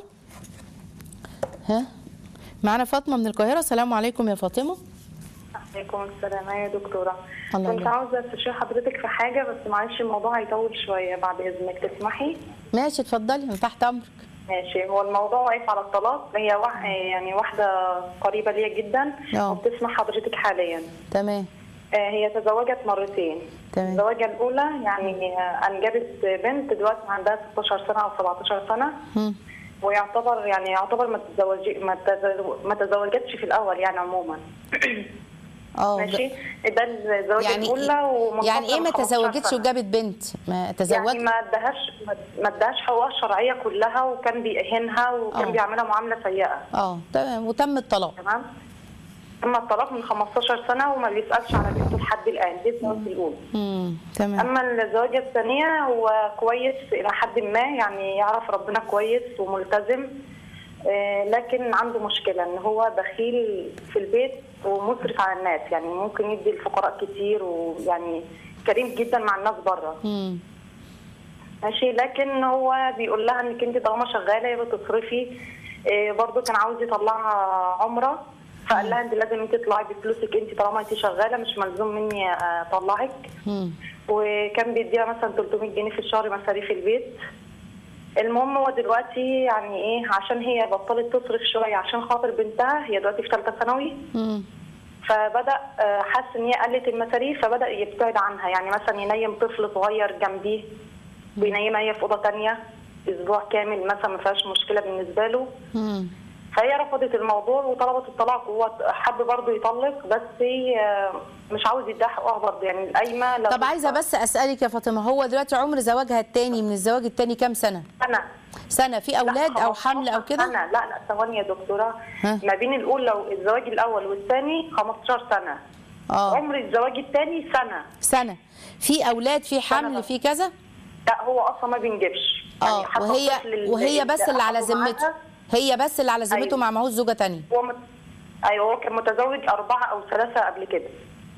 ها معانا فاطمه من القاهره السلام عليكم يا فاطمه عليكم السلام يا دكتورة الله كنت يبارك. عاوزة استشير حضرتك في حاجة بس معلش الموضوع هيطول شوية بعد إذنك تسمحي ماشي اتفضلي انا تحت امرك ماشي هو الموضوع واقف على الطلاق هي واح... يعني واحدة قريبة ليا جدا اه. وبتسمع حضرتك حاليا تمام آه، هي تزوجت مرتين تمام. الزواجة الأولى يعني آه، أنجبت بنت دلوقتي عندها 16 سنة أو 17 سنة مم. ويعتبر يعني يعتبر ما تزوج ما تزو- ما تزوجتش في الأول يعني عموما اه ماشي ده الزواجة يعني الأولى ومنفصلة يعني ايه ما 15 تزوجتش سنة. وجابت بنت ما تزوجت يعني ما ادهاش ما ادهاش حقوقها الشرعيه كلها وكان بيهينها وكان آه. بيعملها معامله سيئه اه تمام وتم الطلاق تمام تم الطلاق من 15 سنه وما بيسالش على بنته لحد الان دي الزواج الاولى امم تمام اما الزواج الثانيه هو كويس الى حد ما يعني يعرف ربنا كويس وملتزم آه، لكن عنده مشكله ان هو بخيل في البيت ومسرف على الناس يعني ممكن يدي الفقراء كتير ويعني كريم جدا مع الناس بره امم ماشي لكن هو بيقول لها انك انت طالما شغاله يبقى تصرفي إيه برضه كان عاوز يطلعها عمره فقال لها انت لازم انت تطلعي بفلوسك انت طالما انت شغاله مش ملزوم مني اطلعك امم وكان بيديها مثلا 300 جنيه في الشهر مصاريف البيت المهم هو دلوقتي يعني ايه عشان هي بطلت تصرف شويه عشان خاطر بنتها هي دلوقتي في ثالثه ثانوي امم فبدا آه، حس ان هي قلت المصاريف فبدا يبتعد عنها يعني مثلا ينيم طفل صغير جنبيه وينيمها هي في اوضه تانية اسبوع كامل مثلا ما فيهاش مشكله بالنسبه له امم فهي رفضت الموضوع وطلبت الطلاق وهو حب برضه يطلق بس هي آه، مش عاوز يديها حقوقها برضه يعني القايمه لو طب عايزه بس اسالك يا فاطمه هو دلوقتي عمر زواجها الثاني من الزواج الثاني كام سنه سنه سنه في اولاد او حمل او كده سنة. لا لا ثواني يا دكتوره ها؟ ما بين الاولى والزواج الاول والثاني 15 سنه اه عمر الزواج الثاني سنه سنه في اولاد في حمل بس. في كذا لا هو اصلا ما بينجبش اه حتى وهي الطفل اللي- وهي بس اللي على أخده ذمته معاها، هي بس اللي على ذمته أيوة. مع معهوش زوجه تانية هو مت... ايوه هو كان متزوج اربعه او ثلاثه قبل كده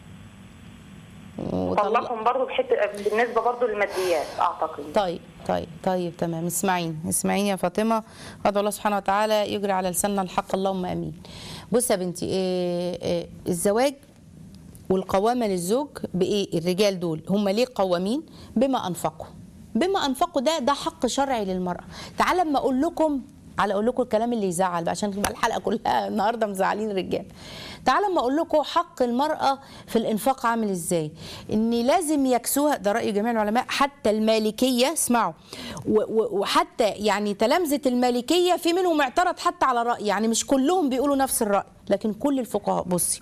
وطلق طلقهم برضه بحته بالنسبه برضه للماديات اعتقد طيب طيب طيب تمام اسمعيني اسمعيني يا فاطمه ادعو الله سبحانه وتعالى يجري على لساننا الحق اللهم امين بصي يا بنتي إيه إيه الزواج والقوامه للزوج بايه الرجال دول هم ليه قوامين بما انفقوا بما انفقوا ده ده حق شرعي للمراه تعال اما اقول لكم على اقول لكم الكلام اللي يزعل بقى عشان تبقى الحلقه كلها النهارده مزعلين الرجال تعال اما اقول لكم حق المراه في الانفاق عامل ازاي ان لازم يكسوها ده راي جميع العلماء حتى المالكيه اسمعوا و- و- وحتى يعني تلامذه المالكيه في منهم اعترض حتى على راي يعني مش كلهم بيقولوا نفس الراي لكن كل الفقهاء بصي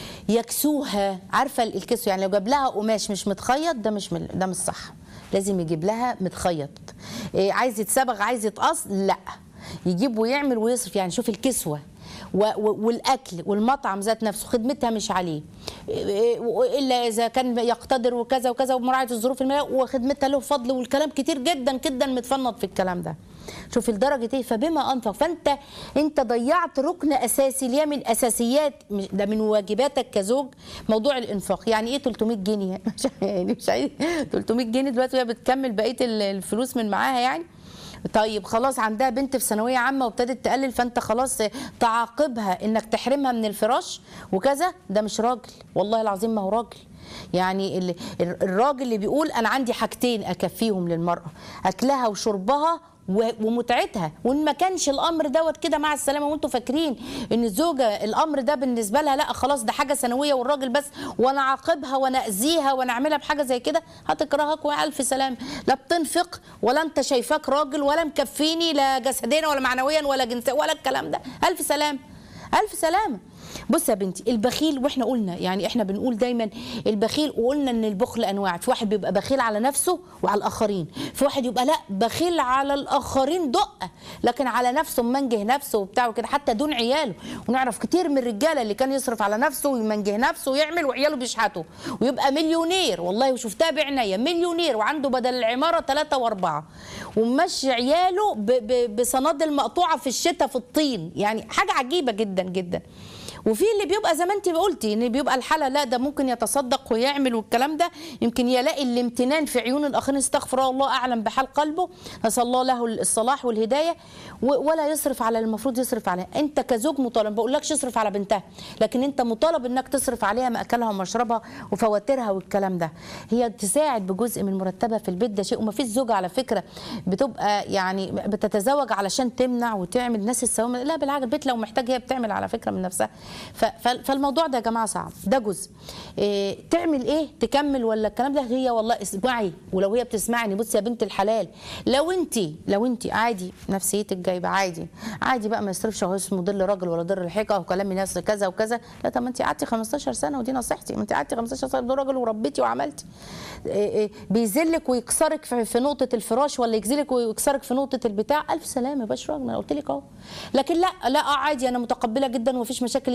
يكسوها عارفه الكسو يعني لو جاب لها قماش مش متخيط ده مش من ده مش صح لازم يجيب لها متخيط إيه عايز يتصبغ عايز يتقص لا يجيب ويعمل ويصرف يعني شوف الكسوه و- و- والاكل والمطعم ذات نفسه خدمتها مش عليه إيه، الا اذا كان يقتدر وكذا وكذا ومراعاه الظروف الماليه وخدمتها له فضل والكلام كتير جدا جدا متفنط في الكلام ده شوف لدرجه ايه فبما انفق فانت انت ضيعت ركن اساسي اللي هي من اساسيات مش- ده من واجباتك كزوج موضوع الانفاق يعني ايه 300 جنيه مش يعني مش عايز 300 جنيه دلوقتي وهي بتكمل بقيه ال- الفلوس من معاها يعني طيب خلاص عندها بنت في ثانويه عامه وابتدت تقلل فانت خلاص تعاقبها انك تحرمها من الفراش وكذا ده مش راجل والله العظيم ما هو راجل يعني ال- ال- الراجل اللي بيقول انا عندي حاجتين اكفيهم للمراه اكلها وشربها و- ومتعتها وان ما كانش الامر دوت كده مع السلامه وانتم فاكرين ان الزوجه الامر ده بالنسبه لها لا خلاص ده حاجه ثانويه والراجل بس وانا اعاقبها وانا اذيها وانا اعملها بحاجه زي كده هتكرهك والف سلام لا بتنفق ولا انت شايفاك راجل ولا مكفيني لا جسديا ولا معنويا ولا جنسيا ولا الكلام ده الف سلام الف سلامه بص يا بنتي البخيل واحنا قلنا يعني احنا بنقول دايما البخيل وقلنا ان البخل انواع في واحد بيبقى بخيل على نفسه وعلى الاخرين في واحد يبقى لا بخيل على الاخرين دقه لكن على نفسه منجه نفسه وبتاع وكده حتى دون عياله ونعرف كتير من الرجاله اللي كان يصرف على نفسه ويمنجه نفسه ويعمل وعياله بيشحتوا ويبقى مليونير والله وشفتها بعناية مليونير وعنده بدل العماره ثلاثه واربعه ومشي عياله ب- ب- بصنادل مقطوعه في الشتاء في الطين يعني حاجه عجيبه جدا جدا وفي اللي بيبقى زي ما انت قلتي ان بيبقى الحاله لا ده ممكن يتصدق ويعمل والكلام ده يمكن يلاقي الامتنان في عيون الاخرين استغفر الله اعلم بحال قلبه نسال الله له الصلاح والهدايه و- ولا يصرف على المفروض يصرف عليها انت كزوج مطالب ما بقولكش اصرف على بنتها لكن انت مطالب انك تصرف عليها ماكلها ومشربها وفواتيرها والكلام ده هي تساعد بجزء من مرتبها في البيت ده شيء وما فيش زوجه على فكره بتبقى يعني بتتزوج علشان تمنع وتعمل ناس السوام لا بالعكس البيت لو محتاج هي بتعمل على فكره من نفسها ف- ف- فالموضوع ده يا جماعه صعب ده جزء إيه تعمل ايه تكمل ولا الكلام ده هي والله اسمعي ولو هي بتسمعني بصي يا بنت الحلال لو انت لو انت عادي نفسيتك جايبه عادي عادي بقى ما يصرفش هو اسمه ضل راجل ولا ضل الحقه وكلام ناس كذا وكذا لا طب ما انت قعدتي 15 سنه ودي نصيحتي ما انت قعدتي 15 سنه ضل راجل وربيتي وعملتي إيه إيه بيذلك ويكسرك في في نقطه الفراش ولا يجزلك ويكسرك في نقطه البتاع الف سلامه يا باشا راجل انا قلت لك اهو لكن لا لا اه عادي انا متقبله جدا ومفيش مشاكل يلا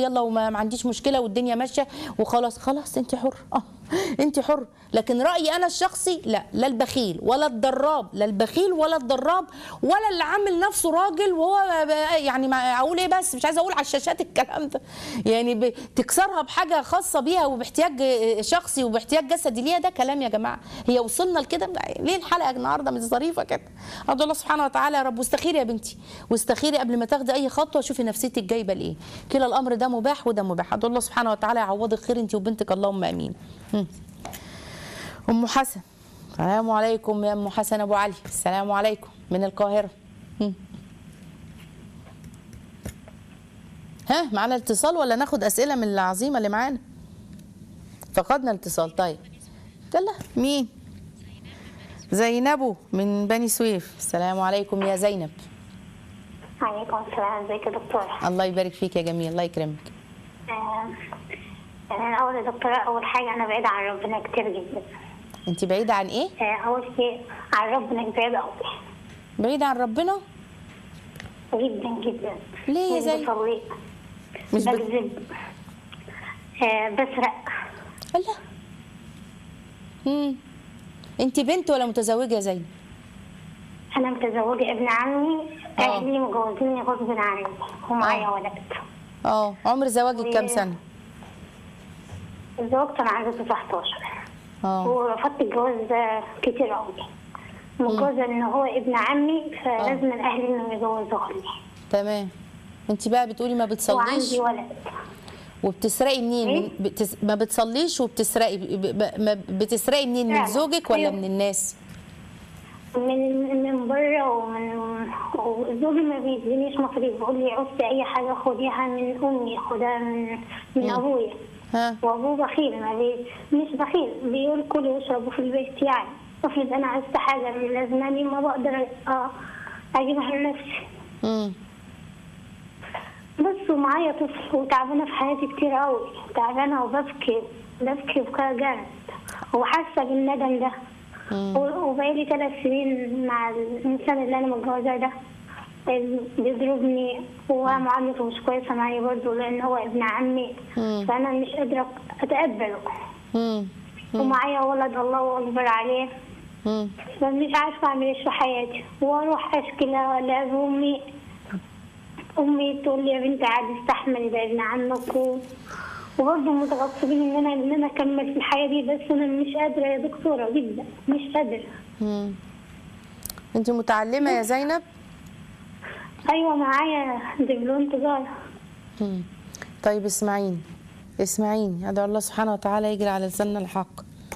يلا وما ما عنديش مشكله والدنيا ماشيه وخلاص خلاص انت حر اه انت حر لكن رايي انا الشخصي لا لا البخيل ولا الضراب لا البخيل ولا الضراب ولا اللي عامل نفسه راجل وهو ب- يعني ما اقول ايه بس مش عايزه اقول على الشاشات الكلام ده يعني ب- تكسرها بحاجه خاصه بيها وباحتياج شخصي وباحتياج جسدي ليها ده كلام يا جماعه هي وصلنا لكده ليه الحلقه النهارده مش ظريفه كده ادعو الله سبحانه وتعالى يا رب واستخيري يا بنتي واستخيري قبل ما تاخدي اي خطوه شوفي نفسيتك جايبه لايه كلا الامر ده مباح وده مباح ادعو الله سبحانه وتعالى يعوضك خير انت وبنتك اللهم امين هم. ام حسن السلام عليكم يا ام حسن ابو علي السلام عليكم من القاهره هم. ها معانا اتصال ولا ناخد اسئله من العظيمه اللي معانا فقدنا الاتصال طيب يلا مين زينبو من بني سويف السلام عليكم يا زينب عليكم السلام ازيك يا دكتورة الله يبارك فيك يا جميل الله يكرمك آه، انا اول يا دكتورة اول حاجة انا بعيدة عن ربنا كتير جدا انت بعيده عن ايه آه، اول شيء عن ربنا بعيدة قوي بعيده عن ربنا جدا جدا ليه يا مش زي- بصلي مش بت- بكذب آه، بسرق الله امم انت بنت ولا متزوجه يا زينب انا متزوجة ابن عمي آه. اهلي مجوزيني غصب عني ومعايا آه. ولد اه عمر زواجك كام سنه اتزوجت انا عندي 19 اه ورفضت الجواز ده كتير قوي متجوزة ان هو ابن عمي فلازم اهلي انهم يجوزوه لي تمام انت بقى بتقولي ما بتصليش وعندي ولد وبتسرقي منين إيه؟ من بتس... ما بتصليش وبتسرقي ب... ب... ما بتسرقي منين من فعلا. زوجك ولا أيوة. من الناس من من بره ومن وزوجي ما بيدينيش مصاريف بيقول لي عوزتي اي حاجه خديها من امي خدها من من ابويا ها وابوه بخيل ما بي مش بخيل بيقول كلوا واشربوا في البيت يعني افرض انا عايزت حاجه من لازماني ما بقدر آه، اجيبها لنفسي امم بس ومعايا طفل وتعبانه في حياتي كتير قوي تعبانه وببكي ببكي بكاء جامد وحاسه بالندم ده و- وبقالي ثلاث سنين مع الانسان اللي انا متجوزاه ده بيضربني ومعاملته مش كويسه معايا برضه لان هو ابن عمي فانا مش قادره اتقبله امم ومعايا ولد الله اكبر عليه امم فمش عارفه اعمل ايش في حياتي واروح اشكي ل- لامي امي تقول لي يا بنتي عادي استحملي ده ابن عمك و... وبرضه متغصبين ان انا ان انا اكمل في الحياه دي بس انا مش قادره يا دكتوره جدا مش قادره امم انت متعلمه يا زينب ايوه معايا دبلوم تجاره مم. طيب اسمعيني اسمعيني ادعو الله سبحانه وتعالى يجري على لساننا الحق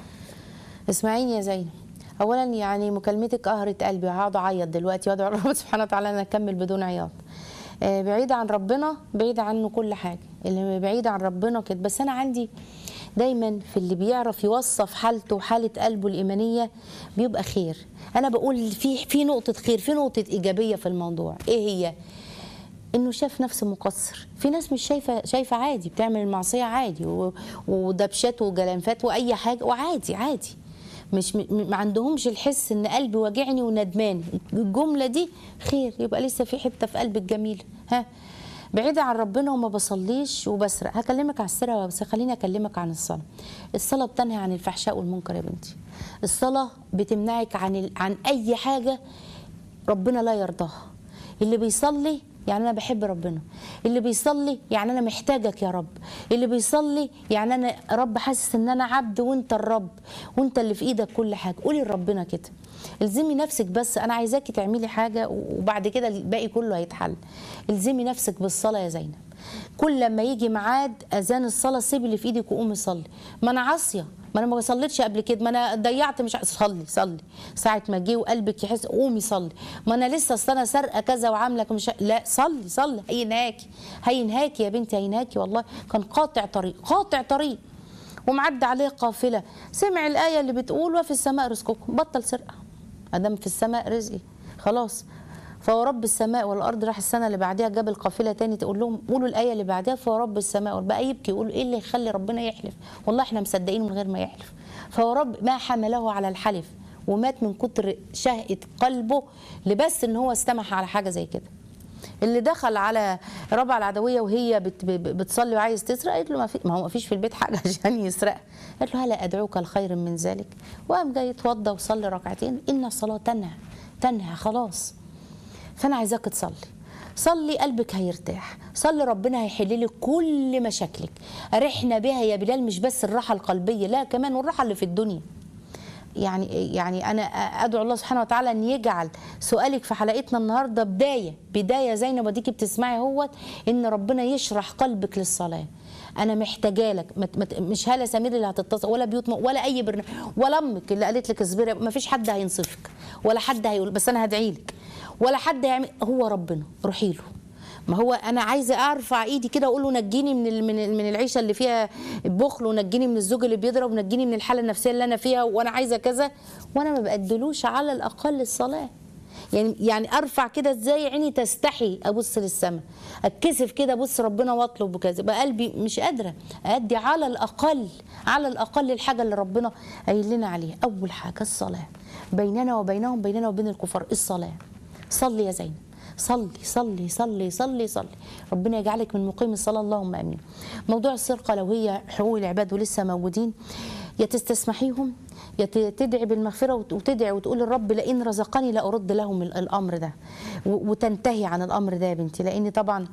اسمعيني يا زينب اولا يعني مكالمتك قهرت قلبي وهقعد اعيط دلوقتي وادعو الله سبحانه وتعالى ان اكمل بدون عياط آه، بعيدة عن ربنا بعيدة عنه كل حاجة اللي بعيدة عن ربنا كده بس أنا عندي دايما في اللي بيعرف يوصف حالته وحالة قلبه الإيمانية بيبقى خير أنا بقول في في نقطة خير في نقطة إيجابية في الموضوع إيه هي؟ انه شاف نفسه مقصر في ناس مش شايفه شايفه عادي بتعمل المعصيه عادي و- ودبشات وجلنفات واي حاجه وعادي عادي مش م- ما عندهمش الحس ان قلبي واجعني وندمان الجمله دي خير يبقى لسه في حته في قلبك جميله ها بعيدة عن ربنا وما بصليش وبسرق هكلمك على السرقة بس خليني أكلمك عن الصلاة الصلاة بتنهي عن الفحشاء والمنكر يا بنتي الصلاة بتمنعك عن ال... عن أي حاجة ربنا لا يرضاها اللي بيصلي يعني انا بحب ربنا اللي بيصلي يعني انا محتاجك يا رب اللي بيصلي يعني انا رب حاسس ان انا عبد وانت الرب وانت اللي في ايدك كل حاجه قولي لربنا كده الزمي نفسك بس انا عايزاكي تعملي حاجه وبعد كده الباقي كله هيتحل الزمي نفسك بالصلاه يا زينب كل لما يجي ميعاد اذان الصلاه سيبي اللي في ايدك وقومي صلي ما انا عاصيه ما انا ما صليتش قبل كده ما انا ضيعت مش ع- صلي صلي ساعه ما جه وقلبك يحس قومي صلي ما انا لسه اصل انا سارقه كذا وعامله مش لا صلي صلي هينهاكي هينهاكي يا بنتي هينهاكي والله كان قاطع طريق قاطع طريق ومعدي عليه قافله سمع الايه اللي بتقول وفي السماء رزقكم بطل سرقه ادام في السماء رزقي خلاص فهو رب السماء والارض راح السنه اللي بعدها جاب القافله تاني تقول لهم قولوا الايه اللي بعدها فهو رب السماء بقى يبكي يقول ايه اللي يخلي ربنا يحلف والله احنا مصدقين من غير ما يحلف فهو رب ما حمله على الحلف ومات من كتر شهقه قلبه لبس ان هو استمح على حاجه زي كده اللي دخل على ربع العدويه وهي بت ب- بتصلي وعايز تسرق قالت له ما, في ما هو ما فيش في البيت حاجه عشان يسرق قالت له هلا ادعوك الخير من ذلك وقام جاي يتوضى وصلي ركعتين ان الصلاه تنهى تنهى خلاص فانا عايزاك تصلي صلي قلبك هيرتاح صلي ربنا هيحل لك كل مشاكلك ارحنا بها يا بلال مش بس الراحه القلبيه لا كمان والراحه اللي في الدنيا يعني يعني انا ادعو الله سبحانه وتعالى ان يجعل سؤالك في حلقتنا النهارده بدايه بدايه زينب وديكي بتسمعي اهوت ان ربنا يشرح قلبك للصلاه انا محتاجه لك مت- مت- مش هاله سمير اللي هتتصل ولا بيوت م- ولا اي برنامج ولا امك اللي قالت لك اصبري ما فيش حد هينصفك ولا حد هيقول بس انا هدعي لك ولا حد هيعمل هو ربنا روحي له ما هو انا عايزه ارفع ايدي كده واقول له نجيني من ال- من ال- من العيشه اللي فيها بخل ونجيني من الزوج اللي بيضرب ونجيني من الحاله النفسيه اللي انا فيها وانا عايزه كذا وانا ما بقدلوش على الاقل الصلاه يعني يعني ارفع كده ازاي عيني تستحي ابص للسماء اتكسف كده ابص ربنا واطلب وكذا بقى قلبي مش قادره ادي على الاقل على الاقل الحاجه اللي ربنا قايل لنا عليها اول حاجه الصلاه بيننا وبينهم بيننا وبين الكفار الصلاه صلي يا زينب صلي صلي صلي صلي صلي ربنا يجعلك من مقيم الصلاة اللهم أمين موضوع السرقة لو هي حقوق العباد ولسه موجودين يا تستسمحيهم يا ت- تدعي بالمغفرة وت- وتدعي وتقول للرب لئن رزقني لأرد لهم ال- الأمر ده و- وتنتهي عن الأمر ده يا بنتي لأن طبعا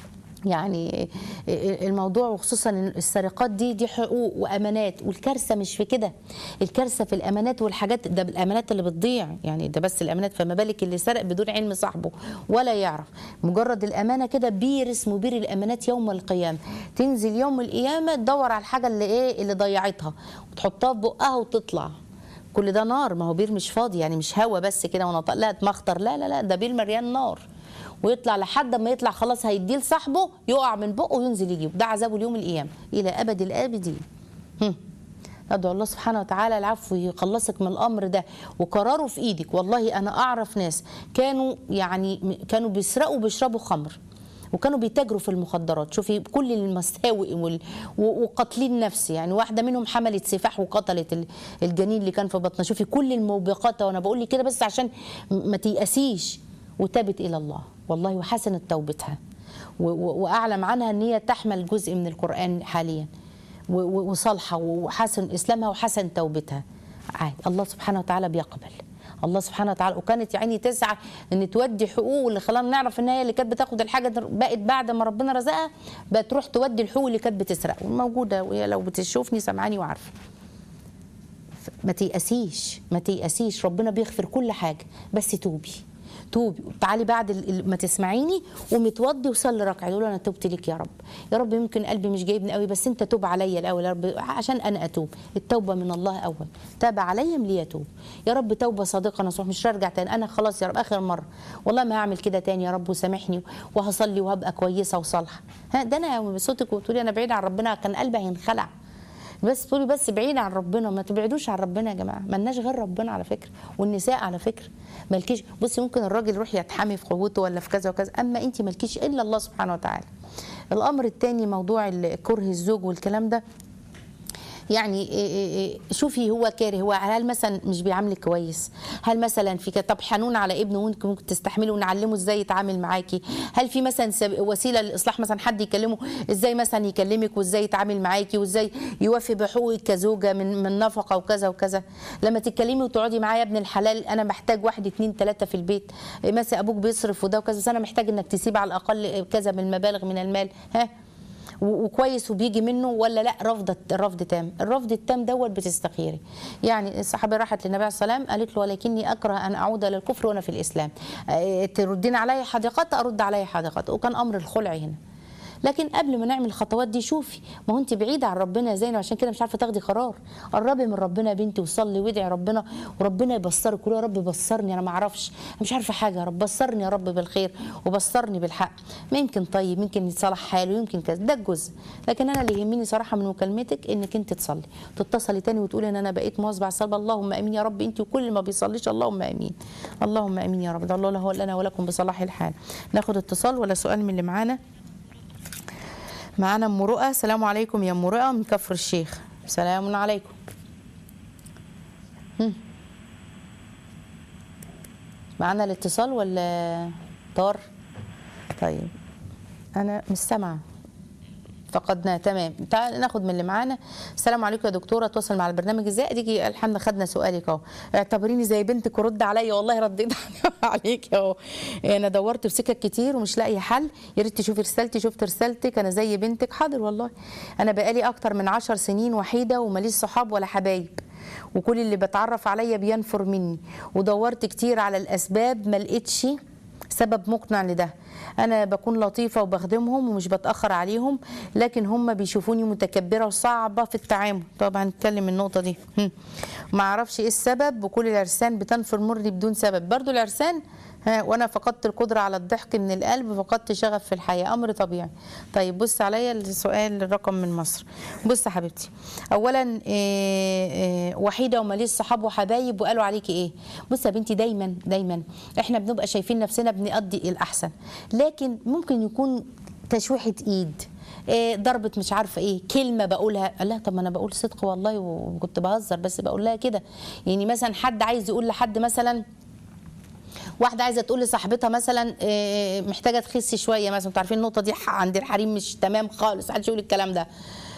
يعني الموضوع وخصوصا السرقات دي دي حقوق وامانات والكارثه مش في كده الكارثه في الامانات والحاجات ده الامانات اللي بتضيع يعني ده بس الامانات فما بالك اللي سرق بدون علم صاحبه ولا يعرف مجرد الامانه كده بير اسمه بير الامانات يوم القيامه تنزل يوم القيامه تدور على الحاجه اللي ايه اللي ضيعتها وتحطها في بقها وتطلع كل ده نار ما هو بير مش فاضي يعني مش هوا بس كده وانا لا اتمخطر لا لا لا ده بير مليان نار ويطلع لحد ما يطلع خلاص هيديه لصاحبه يقع من بقه وينزل يجيبه ده عذابه اليوم القيامه الى ابد الابدين هم. ادعو الله سبحانه وتعالى العفو يخلصك من الامر ده وقراره في ايدك والله انا اعرف ناس كانوا يعني كانوا بيسرقوا بيشربوا خمر وكانوا بيتاجروا في المخدرات شوفي كل المساوئ وال- و- وقاتلين نفس يعني واحده منهم حملت سفاح وقتلت ال- الجنين اللي كان في بطنها شوفي كل الموبقات وانا بقول لك كده بس عشان م- ما تيأسيش وتابت الى الله والله وحسنت توبتها و- و- واعلم عنها ان هي تحمل جزء من القران حاليا و- و- وصالحه وحسن اسلامها وحسن توبتها عادي الله سبحانه وتعالى بيقبل الله سبحانه وتعالى وكانت يا عيني تسعى ان تودي حقوق اللي خلانا نعرف ان هي اللي كانت بتاخد الحاجه دي بقت بعد ما ربنا رزقها بقت تروح تودي الحقوق اللي كانت بتسرق وموجوده وهي لو بتشوفني سامعاني وعارفه ما تيأسيش ما تيأسيش ربنا بيغفر كل حاجة بس توبي توبي تعالي بعد ال- ال- ما تسمعيني ومتوضي وصلي ركعه تقول انا تبت لك يا رب يا رب يمكن قلبي مش جايبني قوي بس انت توب عليا الاول يا رب عشان انا اتوب التوبه من الله اول تاب عليا ليتوب يا رب توبه صادقه نصوح مش هرجع تاني انا خلاص يا رب اخر مره والله ما هعمل كده تاني يا رب وسامحني وهصلي وهبقى كويسه وصالحه ها ده انا بصوتك وتقولي انا بعيد عن ربنا كان قلبي هينخلع بس تقولي بس بعيد عن ربنا ما تبعدوش عن ربنا يا جماعه ملناش غير ربنا على فكره والنساء على فكره مالكيش بصي ممكن الراجل يروح يتحمي في قوته ولا في كذا وكذا اما انت مالكيش الا الله سبحانه وتعالى الامر الثاني موضوع ال- كره الزوج والكلام ده يعني إيه إيه إيه شوفي هو كاره هو هل مثلا مش بيعاملك كويس هل مثلا في كده- طب حنون على ابنه وانت ممكن تستحمله ونعلمه ازاي يتعامل معاكي هل في مثلا سب- وسيله للاصلاح مثلا حد يكلمه ازاي مثلا يكلمك وازاي يتعامل معاكي وازاي يوفي بحقوقك كزوجه من من نفقه وكذا وكذا لما تتكلمي وتقعدي معايا يا ابن الحلال انا محتاج واحد اتنين تلاته في البيت إيه مثلا ابوك بيصرف وده وكذا بس انا محتاج انك تسيب على الاقل كذا من المبالغ من المال ها و- وكويس وبيجي منه ولا لا رفض الرفض تام الرفض التام دوت بتستخيري يعني الصحابه راحت للنبي عليه الصلاه والسلام قالت له ولكني اكره ان اعود للكفر وانا في الاسلام آه، تردين علي حديقات ارد علي حديقات وكان امر الخلع هنا لكن قبل ما نعمل الخطوات دي شوفي ما هو انت بعيده عن ربنا يا زينب عشان كده مش عارفه تاخدي قرار قربي من ربنا يا بنتي وصلي وادعي ربنا وربنا يبصرك قولي يا رب بصرني انا ما اعرفش انا مش عارفه حاجه يا رب بصرني يا رب بالخير وبصرني بالحق ما يمكن طيب يمكن يتصلح حاله يمكن كذا ده الجزء لكن انا اللي يهمني صراحه من مكالمتك انك انت تصلي تتصلي تاني وتقولي ان انا بقيت مواظبه على الصلاه اللهم امين يا رب انت وكل ما بيصليش اللهم امين اللهم امين يا رب ده الله له لنا ولكم بصلاح الحال ناخد اتصال ولا سؤال من اللي معانا معانا ام رؤى السلام عليكم يا ام رؤى من كفر الشيخ سلام عليكم هم. معانا الاتصال ولا طار طيب انا مش سامعه فقدناه تمام تعال ناخد من اللي معانا السلام عليكم يا دكتوره اتواصل مع البرنامج ازاي اديكي الحمد لله خدنا سؤالك اهو اعتبريني زي بنتك ورد عليا والله رديت عليك اهو انا دورت في سكك كتير ومش لاقي حل يا ريت تشوفي رسالتي شفت رسالتك انا زي بنتك حاضر والله انا بقالي اكتر من عشر سنين وحيده وماليش صحاب ولا حبايب وكل اللي بتعرف عليا بينفر مني ودورت كتير على الاسباب ما لقيتش سبب مقنع لده انا بكون لطيفه وبخدمهم ومش بتاخر عليهم لكن هم بيشوفوني متكبره وصعبه في التعامل طبعا هنتكلم النقطه دي هم. ما اعرفش ايه السبب وكل العرسان بتنفر مري بدون سبب برضو العرسان ها وانا فقدت القدره على الضحك من القلب فقدت شغف في الحياه امر طبيعي طيب بص عليا السؤال الرقم من مصر بص يا حبيبتي اولا إيه إيه وحيده وماليش صحاب وحبايب وقالوا عليكي ايه بص يا بنتي دايما دايما احنا بنبقى شايفين نفسنا بنقضي الاحسن لكن ممكن يكون تشويحه ايد إيه ضربة مش عارفة ايه كلمة بقولها قال لها طب ما انا بقول صدق والله وكنت بهزر بس بقول لها كده يعني مثلا حد عايز يقول لحد مثلا واحده عايزه تقول لصاحبتها مثلا إيه، محتاجه تخسي شويه مثلا انتوا عارفين النقطه دي عند الحريم مش تمام خالص محدش يقول الكلام ده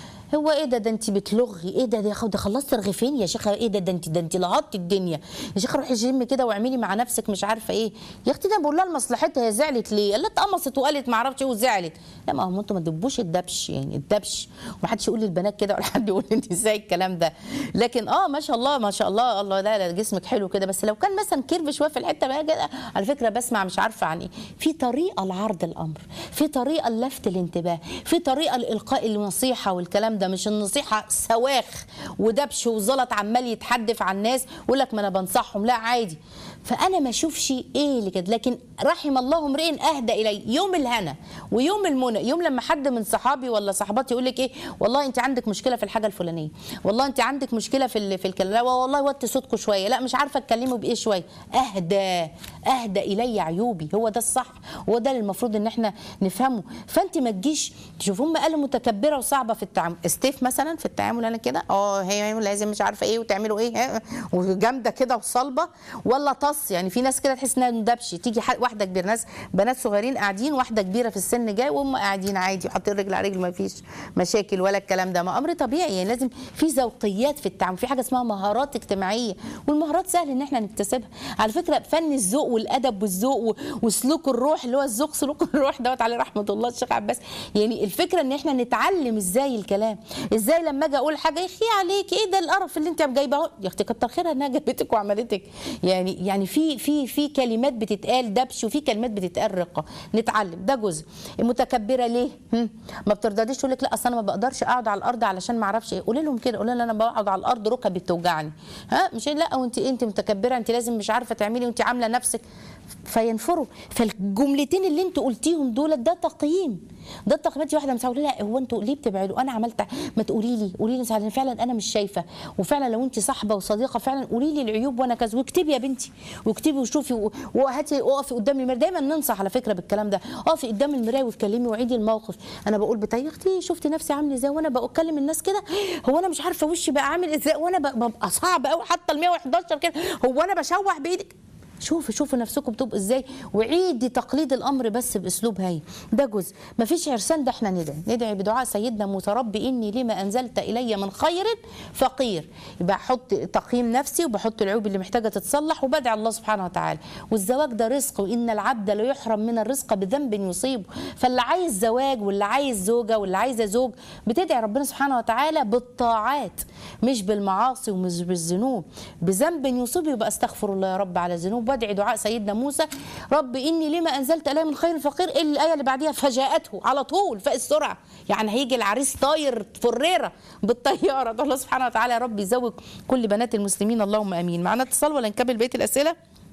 هو ايه ده ده انت بتلغي ايه ده ده خ- ده خلصت رغيفين يا شيخه ايه ده ده انت ده انت لغطتي الدنيا يا شيخه روحي الجيم كده واعملي مع نفسك مش عارفه ايه يا اختي ده بقول لها لمصلحتها هي زعلت ليه قال لها اتقمصت وقالت ما اعرفش ايه وزعلت لا ما هو انتوا ما تدبوش الدبش يعني الدبش ومحدش يقول للبنات كده ولا حد يقول انت ازاي الكلام ده لكن اه ما شاء الله ما شاء الله الله لا لا جسمك حلو كده بس لو كان مثلا كيرف شويه في الحته بقى كده على فكره بسمع مش عارفه عن ايه في طريقه لعرض الامر في طريقه للفت الانتباه في طريقه لالقاء النصيحه والكلام ده مش النصيحه صواخ ودبش وزلط عمال يتحدف على الناس ويقول لك ما انا بنصحهم لا عادي فانا ما اشوفش ايه اللي كده لكن رحم الله امرئ اهدى الي يوم الهنا ويوم المنى يوم لما حد من صحابي ولا صاحباتي يقول لك ايه والله انت عندك مشكله في الحاجه الفلانيه والله انت عندك مشكله في ال- في الكلام لا والله وطي صوتكم شويه لا مش عارفه اتكلموا بايه شويه اهدى اهدى الي عيوبي هو ده الصح هو ده اللي المفروض ان احنا نفهمه فانت ما تجيش تشوف هم قالوا متكبره وصعبه في التعامل استيف مثلا في التعامل انا كده اه هي لازم مش عارفه ايه وتعملوا ايه ها، وجامده كده وصلبه ولا طص يعني في ناس كده تحس انها ندبش تيجي ح- واحده كبيره ناس بنات صغيرين قاعدين واحده كبيره في السن جاي وهم قاعدين عادي حاطين رجل على رجل ما فيش مشاكل ولا الكلام ده ما امر طبيعي يعني لازم في ذوقيات في التعامل في حاجه اسمها مهارات اجتماعيه والمهارات سهل ان احنا نكتسبها على فكره فن الذوق والادب والذوق و- وسلوك الروح اللي هو الذوق سلوك الروح دوت عليه رحمه الله الشيخ عباس يعني الفكره ان احنا نتعلم ازاي الكلام ازاي لما اجي اقول حاجه يا اخي عليك ايه ده القرف اللي انت جايبه اهو يا اختي كتر خيرها انها جابتك وعملتك يعني يعني في في في كلمات بتتقال دبش وفي كلمات بتتقال رقه نتعلم ده جزء المتكبره ليه هم؟ ما بترضاش تقول لك لا اصل انا ما بقدرش اقعد على الارض علشان ما اعرفش ايه قولي لهم كده قولي لهم انا بقعد على الارض ركبي بتوجعني ها مش لا وانت انت متكبره انت لازم مش عارفه تعملي وانت عامله نفسك فينفروا فالجملتين اللي انتوا قلتيهم دول ده تقييم ده التقييم انت واحده مساويه لا هو انتوا ليه بتبعدوا انا عملت ما تقولي لي قولي لي مثلاً فعلا انا مش شايفه وفعلا لو انت صاحبه وصديقه فعلا قولي لي العيوب وانا كذا واكتبي يا بنتي واكتبي وشوفي و- وهاتي اقفي قدام المرايه دايما ننصح على فكره بالكلام ده اقفي قدام المرايه واتكلمي وعيدي الموقف انا بقول بتاعي اختي شفتي نفسي عامله ازاي وانا بكلم الناس كده هو انا مش عارفه وشي بقى عامل ازاي وانا ب- ببقى صعب قوي حاطه ال 111 كده هو انا بشوح بايدك شوفوا شوفوا نفسكم بتبقوا ازاي وعيدي تقليد الامر بس باسلوب هاي ده جزء مفيش عرسان ده احنا ندعي ندعي بدعاء سيدنا متربي اني لما انزلت الي من خير فقير يبقى احط تقييم نفسي وبحط العيوب اللي محتاجه تتصلح وبدعي الله سبحانه وتعالى والزواج ده رزق وان العبد لا يحرم من الرزق بذنب يصيبه فاللي عايز زواج واللي عايز زوجه واللي عايزه زوج بتدعي ربنا سبحانه وتعالى بالطاعات مش بالمعاصي ومش بالذنوب بذنب يصيبه يبقى استغفر الله يا رب على ذنوب وادعي دعاء سيدنا موسى رب اني لما انزلت الي من خير فقير إيه الايه اللي بعديها فجاءته على طول فاق السرعه يعني هيجي العريس طاير فريره بالطياره ده الله سبحانه وتعالى يا رب يزوج كل بنات المسلمين اللهم امين معانا اتصال ولا نكمل بقيه الاسئله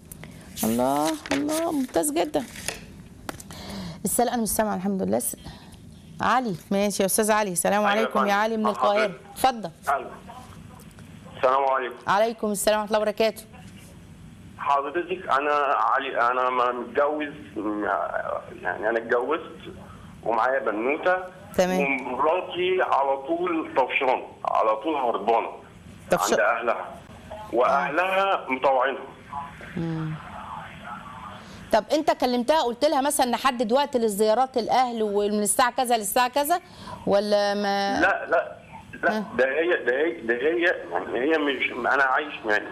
الله الله ممتاز جدا السلام انا مش سامعه الحمد لله س- علي ماشي يا استاذ علي السلام أيوة يا عليكم يا فندم. علي من مع القاهره حضرتك. اتفضل أهلا. السلام عليكم عليكم السلام ورحمه الله وبركاته حضرتك انا علي انا ما متجوز يعني انا اتجوزت ومعايا بنوته تمام. ومراتي على طول طفشانه على طول هربانه طفش- عند اهلها واهلها مطوعينها طب انت كلمتها قلت لها مثلا نحدد وقت للزيارات الاهل ومن الساعه كذا للساعه كذا ولا ما لا لا لا ده هي ده هي ده هي يعني هي مش انا عايش يعني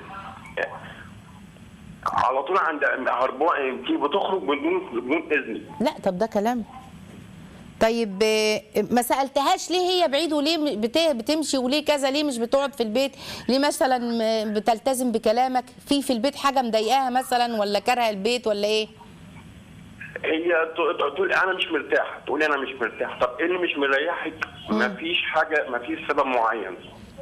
على طول عند هربان في بتخرج بدون بدون اذني لا طب ده كلام طيب آه، ما سالتهاش ليه هي بعيد وليه بت- بتمشي وليه كذا ليه مش بتقعد في البيت ليه مثلا م- بتلتزم بكلامك في في البيت حاجه مضايقاها مثلا ولا كارهه البيت ولا ايه هي ت- تقول انا مش مرتاح تقول انا مش مرتاح طب ايه اللي مش مريحك مفيش حاجه مفيش سبب معين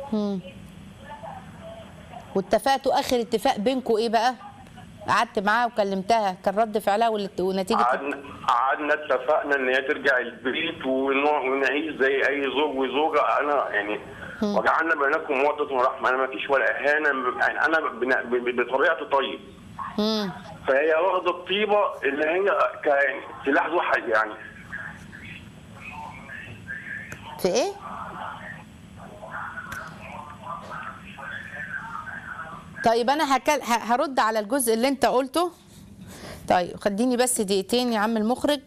واتفقتوا اخر اتفاق بينكم ايه بقى قعدت معاها وكلمتها كان رد فعلها والت- ونتيجه قعدنا قعدنا اتفقنا ان هي ترجع البيت ونوع- ونعيش زي اي زوج وزوجه انا يعني وجعلنا بينكم موده ورحمه انا ما فيش ولا اهانه يعني انا بن- ب- بطبيعتي طيب مم. فهي واخده الطيبه اللي هي ك- سلاح ذو حد يعني في ايه طيب انا هكل... ه- هرد على الجزء اللي انت قلته طيب خديني بس دقيقتين يا عم المخرج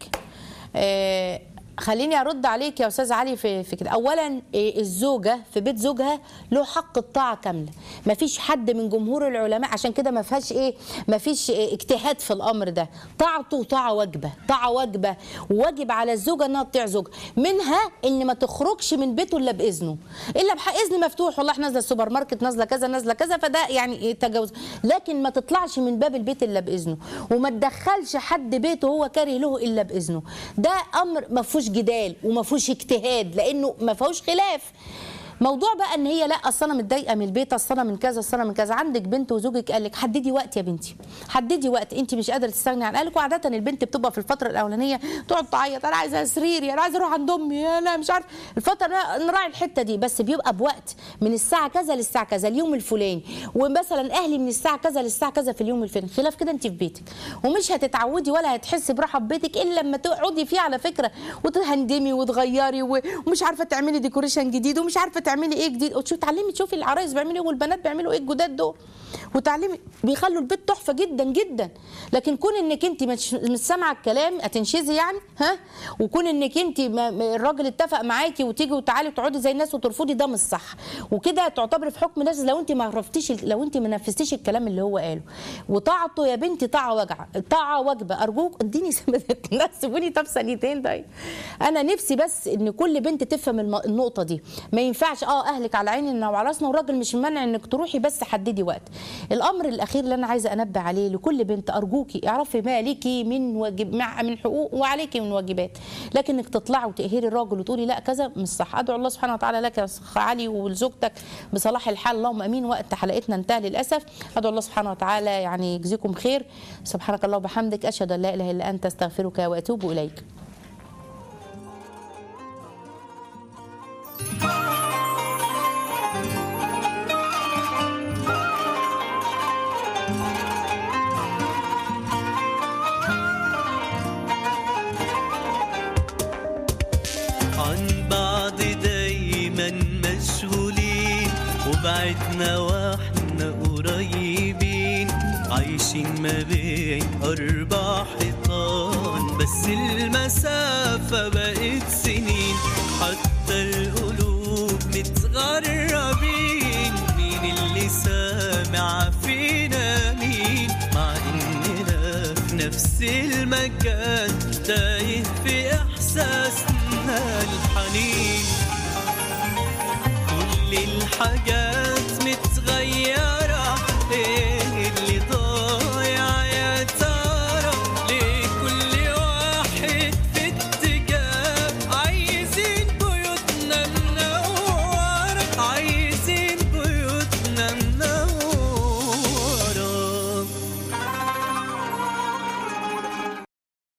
آه خليني ارد عليك يا استاذ علي في في كده اولا إيه، الزوجه في بيت زوجها له حق الطاعه كامله ما فيش حد من جمهور العلماء عشان كده ما فيهاش ايه ما فيش إيه اجتهاد في الامر ده طاعته طاعه واجبه طاعه واجبه وواجب على الزوجه انها تطيع زوجها منها ان ما تخرجش من بيته الا باذنه الا بحق اذن مفتوح والله احنا نازله السوبر ماركت نازله كذا نازله كذا فده يعني إيه تجاوز لكن ما تطلعش من باب البيت الا باذنه وما تدخلش حد بيته هو كاره له الا باذنه ده امر ما فيهوش جدال وما فيهوش اجتهاد لانه ما فيهوش خلاف موضوع بقى ان هي لا اصل انا متضايقه من البيت اصل انا من كذا اصل انا من كذا عندك بنت وزوجك قال لك حددي وقت يا بنتي حددي وقت انت مش قادره تستغني عن اهلك وعاده البنت بتبقى في الفتره الاولانيه تقعد تعيط انا عايزه سريري انا عايزه اروح عند امي انا مش عارف الفتره ن- نراعي الحته دي بس بيبقى بوقت من الساعه كذا للساعه كذا اليوم الفلاني ومثلا اهلي من الساعه كذا للساعه كذا في اليوم الفلاني خلاف كده انت في بيتك ومش هتتعودي ولا هتحسي براحه في بيتك الا لما تقعدي فيه على فكره وتهندمي وتغيري و- ومش عارفه تعملي ديكوريشن جديد ومش عارفه تعملي ايه جديد وتشوفي تعلمي تشوفي العرايس بيعملوا ايه والبنات بيعملوا ايه الجداد دول وتعلمي بيخلوا البيت تحفه جدا جدا لكن كون انك انت مش مش سامعه الكلام هتنشزي يعني ها وكون انك انت ما- ما- الراجل اتفق معاكي وتيجي وتعالي تقعدي زي الناس وترفضي ده مش صح وكده تعتبري في حكم نفس لو انت ما عرفتيش لو انت ما نفذتيش الكلام اللي هو قاله وطاعته يا بنتي طاعه وجعه طاعه واجبه ارجوك اديني لا سيبوني طب ثانيتين طيب انا نفسي بس ان كل بنت تفهم الم- النقطه دي ما ينفعش اه اهلك على عيننا وعلى راسنا والراجل مش مانع انك تروحي بس حددي وقت الامر الاخير اللي انا عايزه انبه عليه لكل بنت ارجوكي اعرفي ما ليكي من واجب مع من حقوق وعليكي من واجبات لكن انك تطلعي وتقهري الراجل وتقولي لا كذا مش صح ادعو الله سبحانه وتعالى لك يا اخ علي ولزوجتك بصلاح الحال اللهم امين وقت حلقتنا انتهى للاسف ادعو الله سبحانه وتعالى يعني يجزيكم خير سبحانك الله وبحمدك اشهد ان لا اله الا انت استغفرك واتوب اليك عن بعض دايما مشغولين وبعدنا واحنا قريبين عايشين ما بين أربع حيطان بس المسافة بقت سنين حتى القلوب متغربين مين اللي سامع فينا مين مع إننا في نفس المكان تايه في إحساسنا الحنين كل الحاجات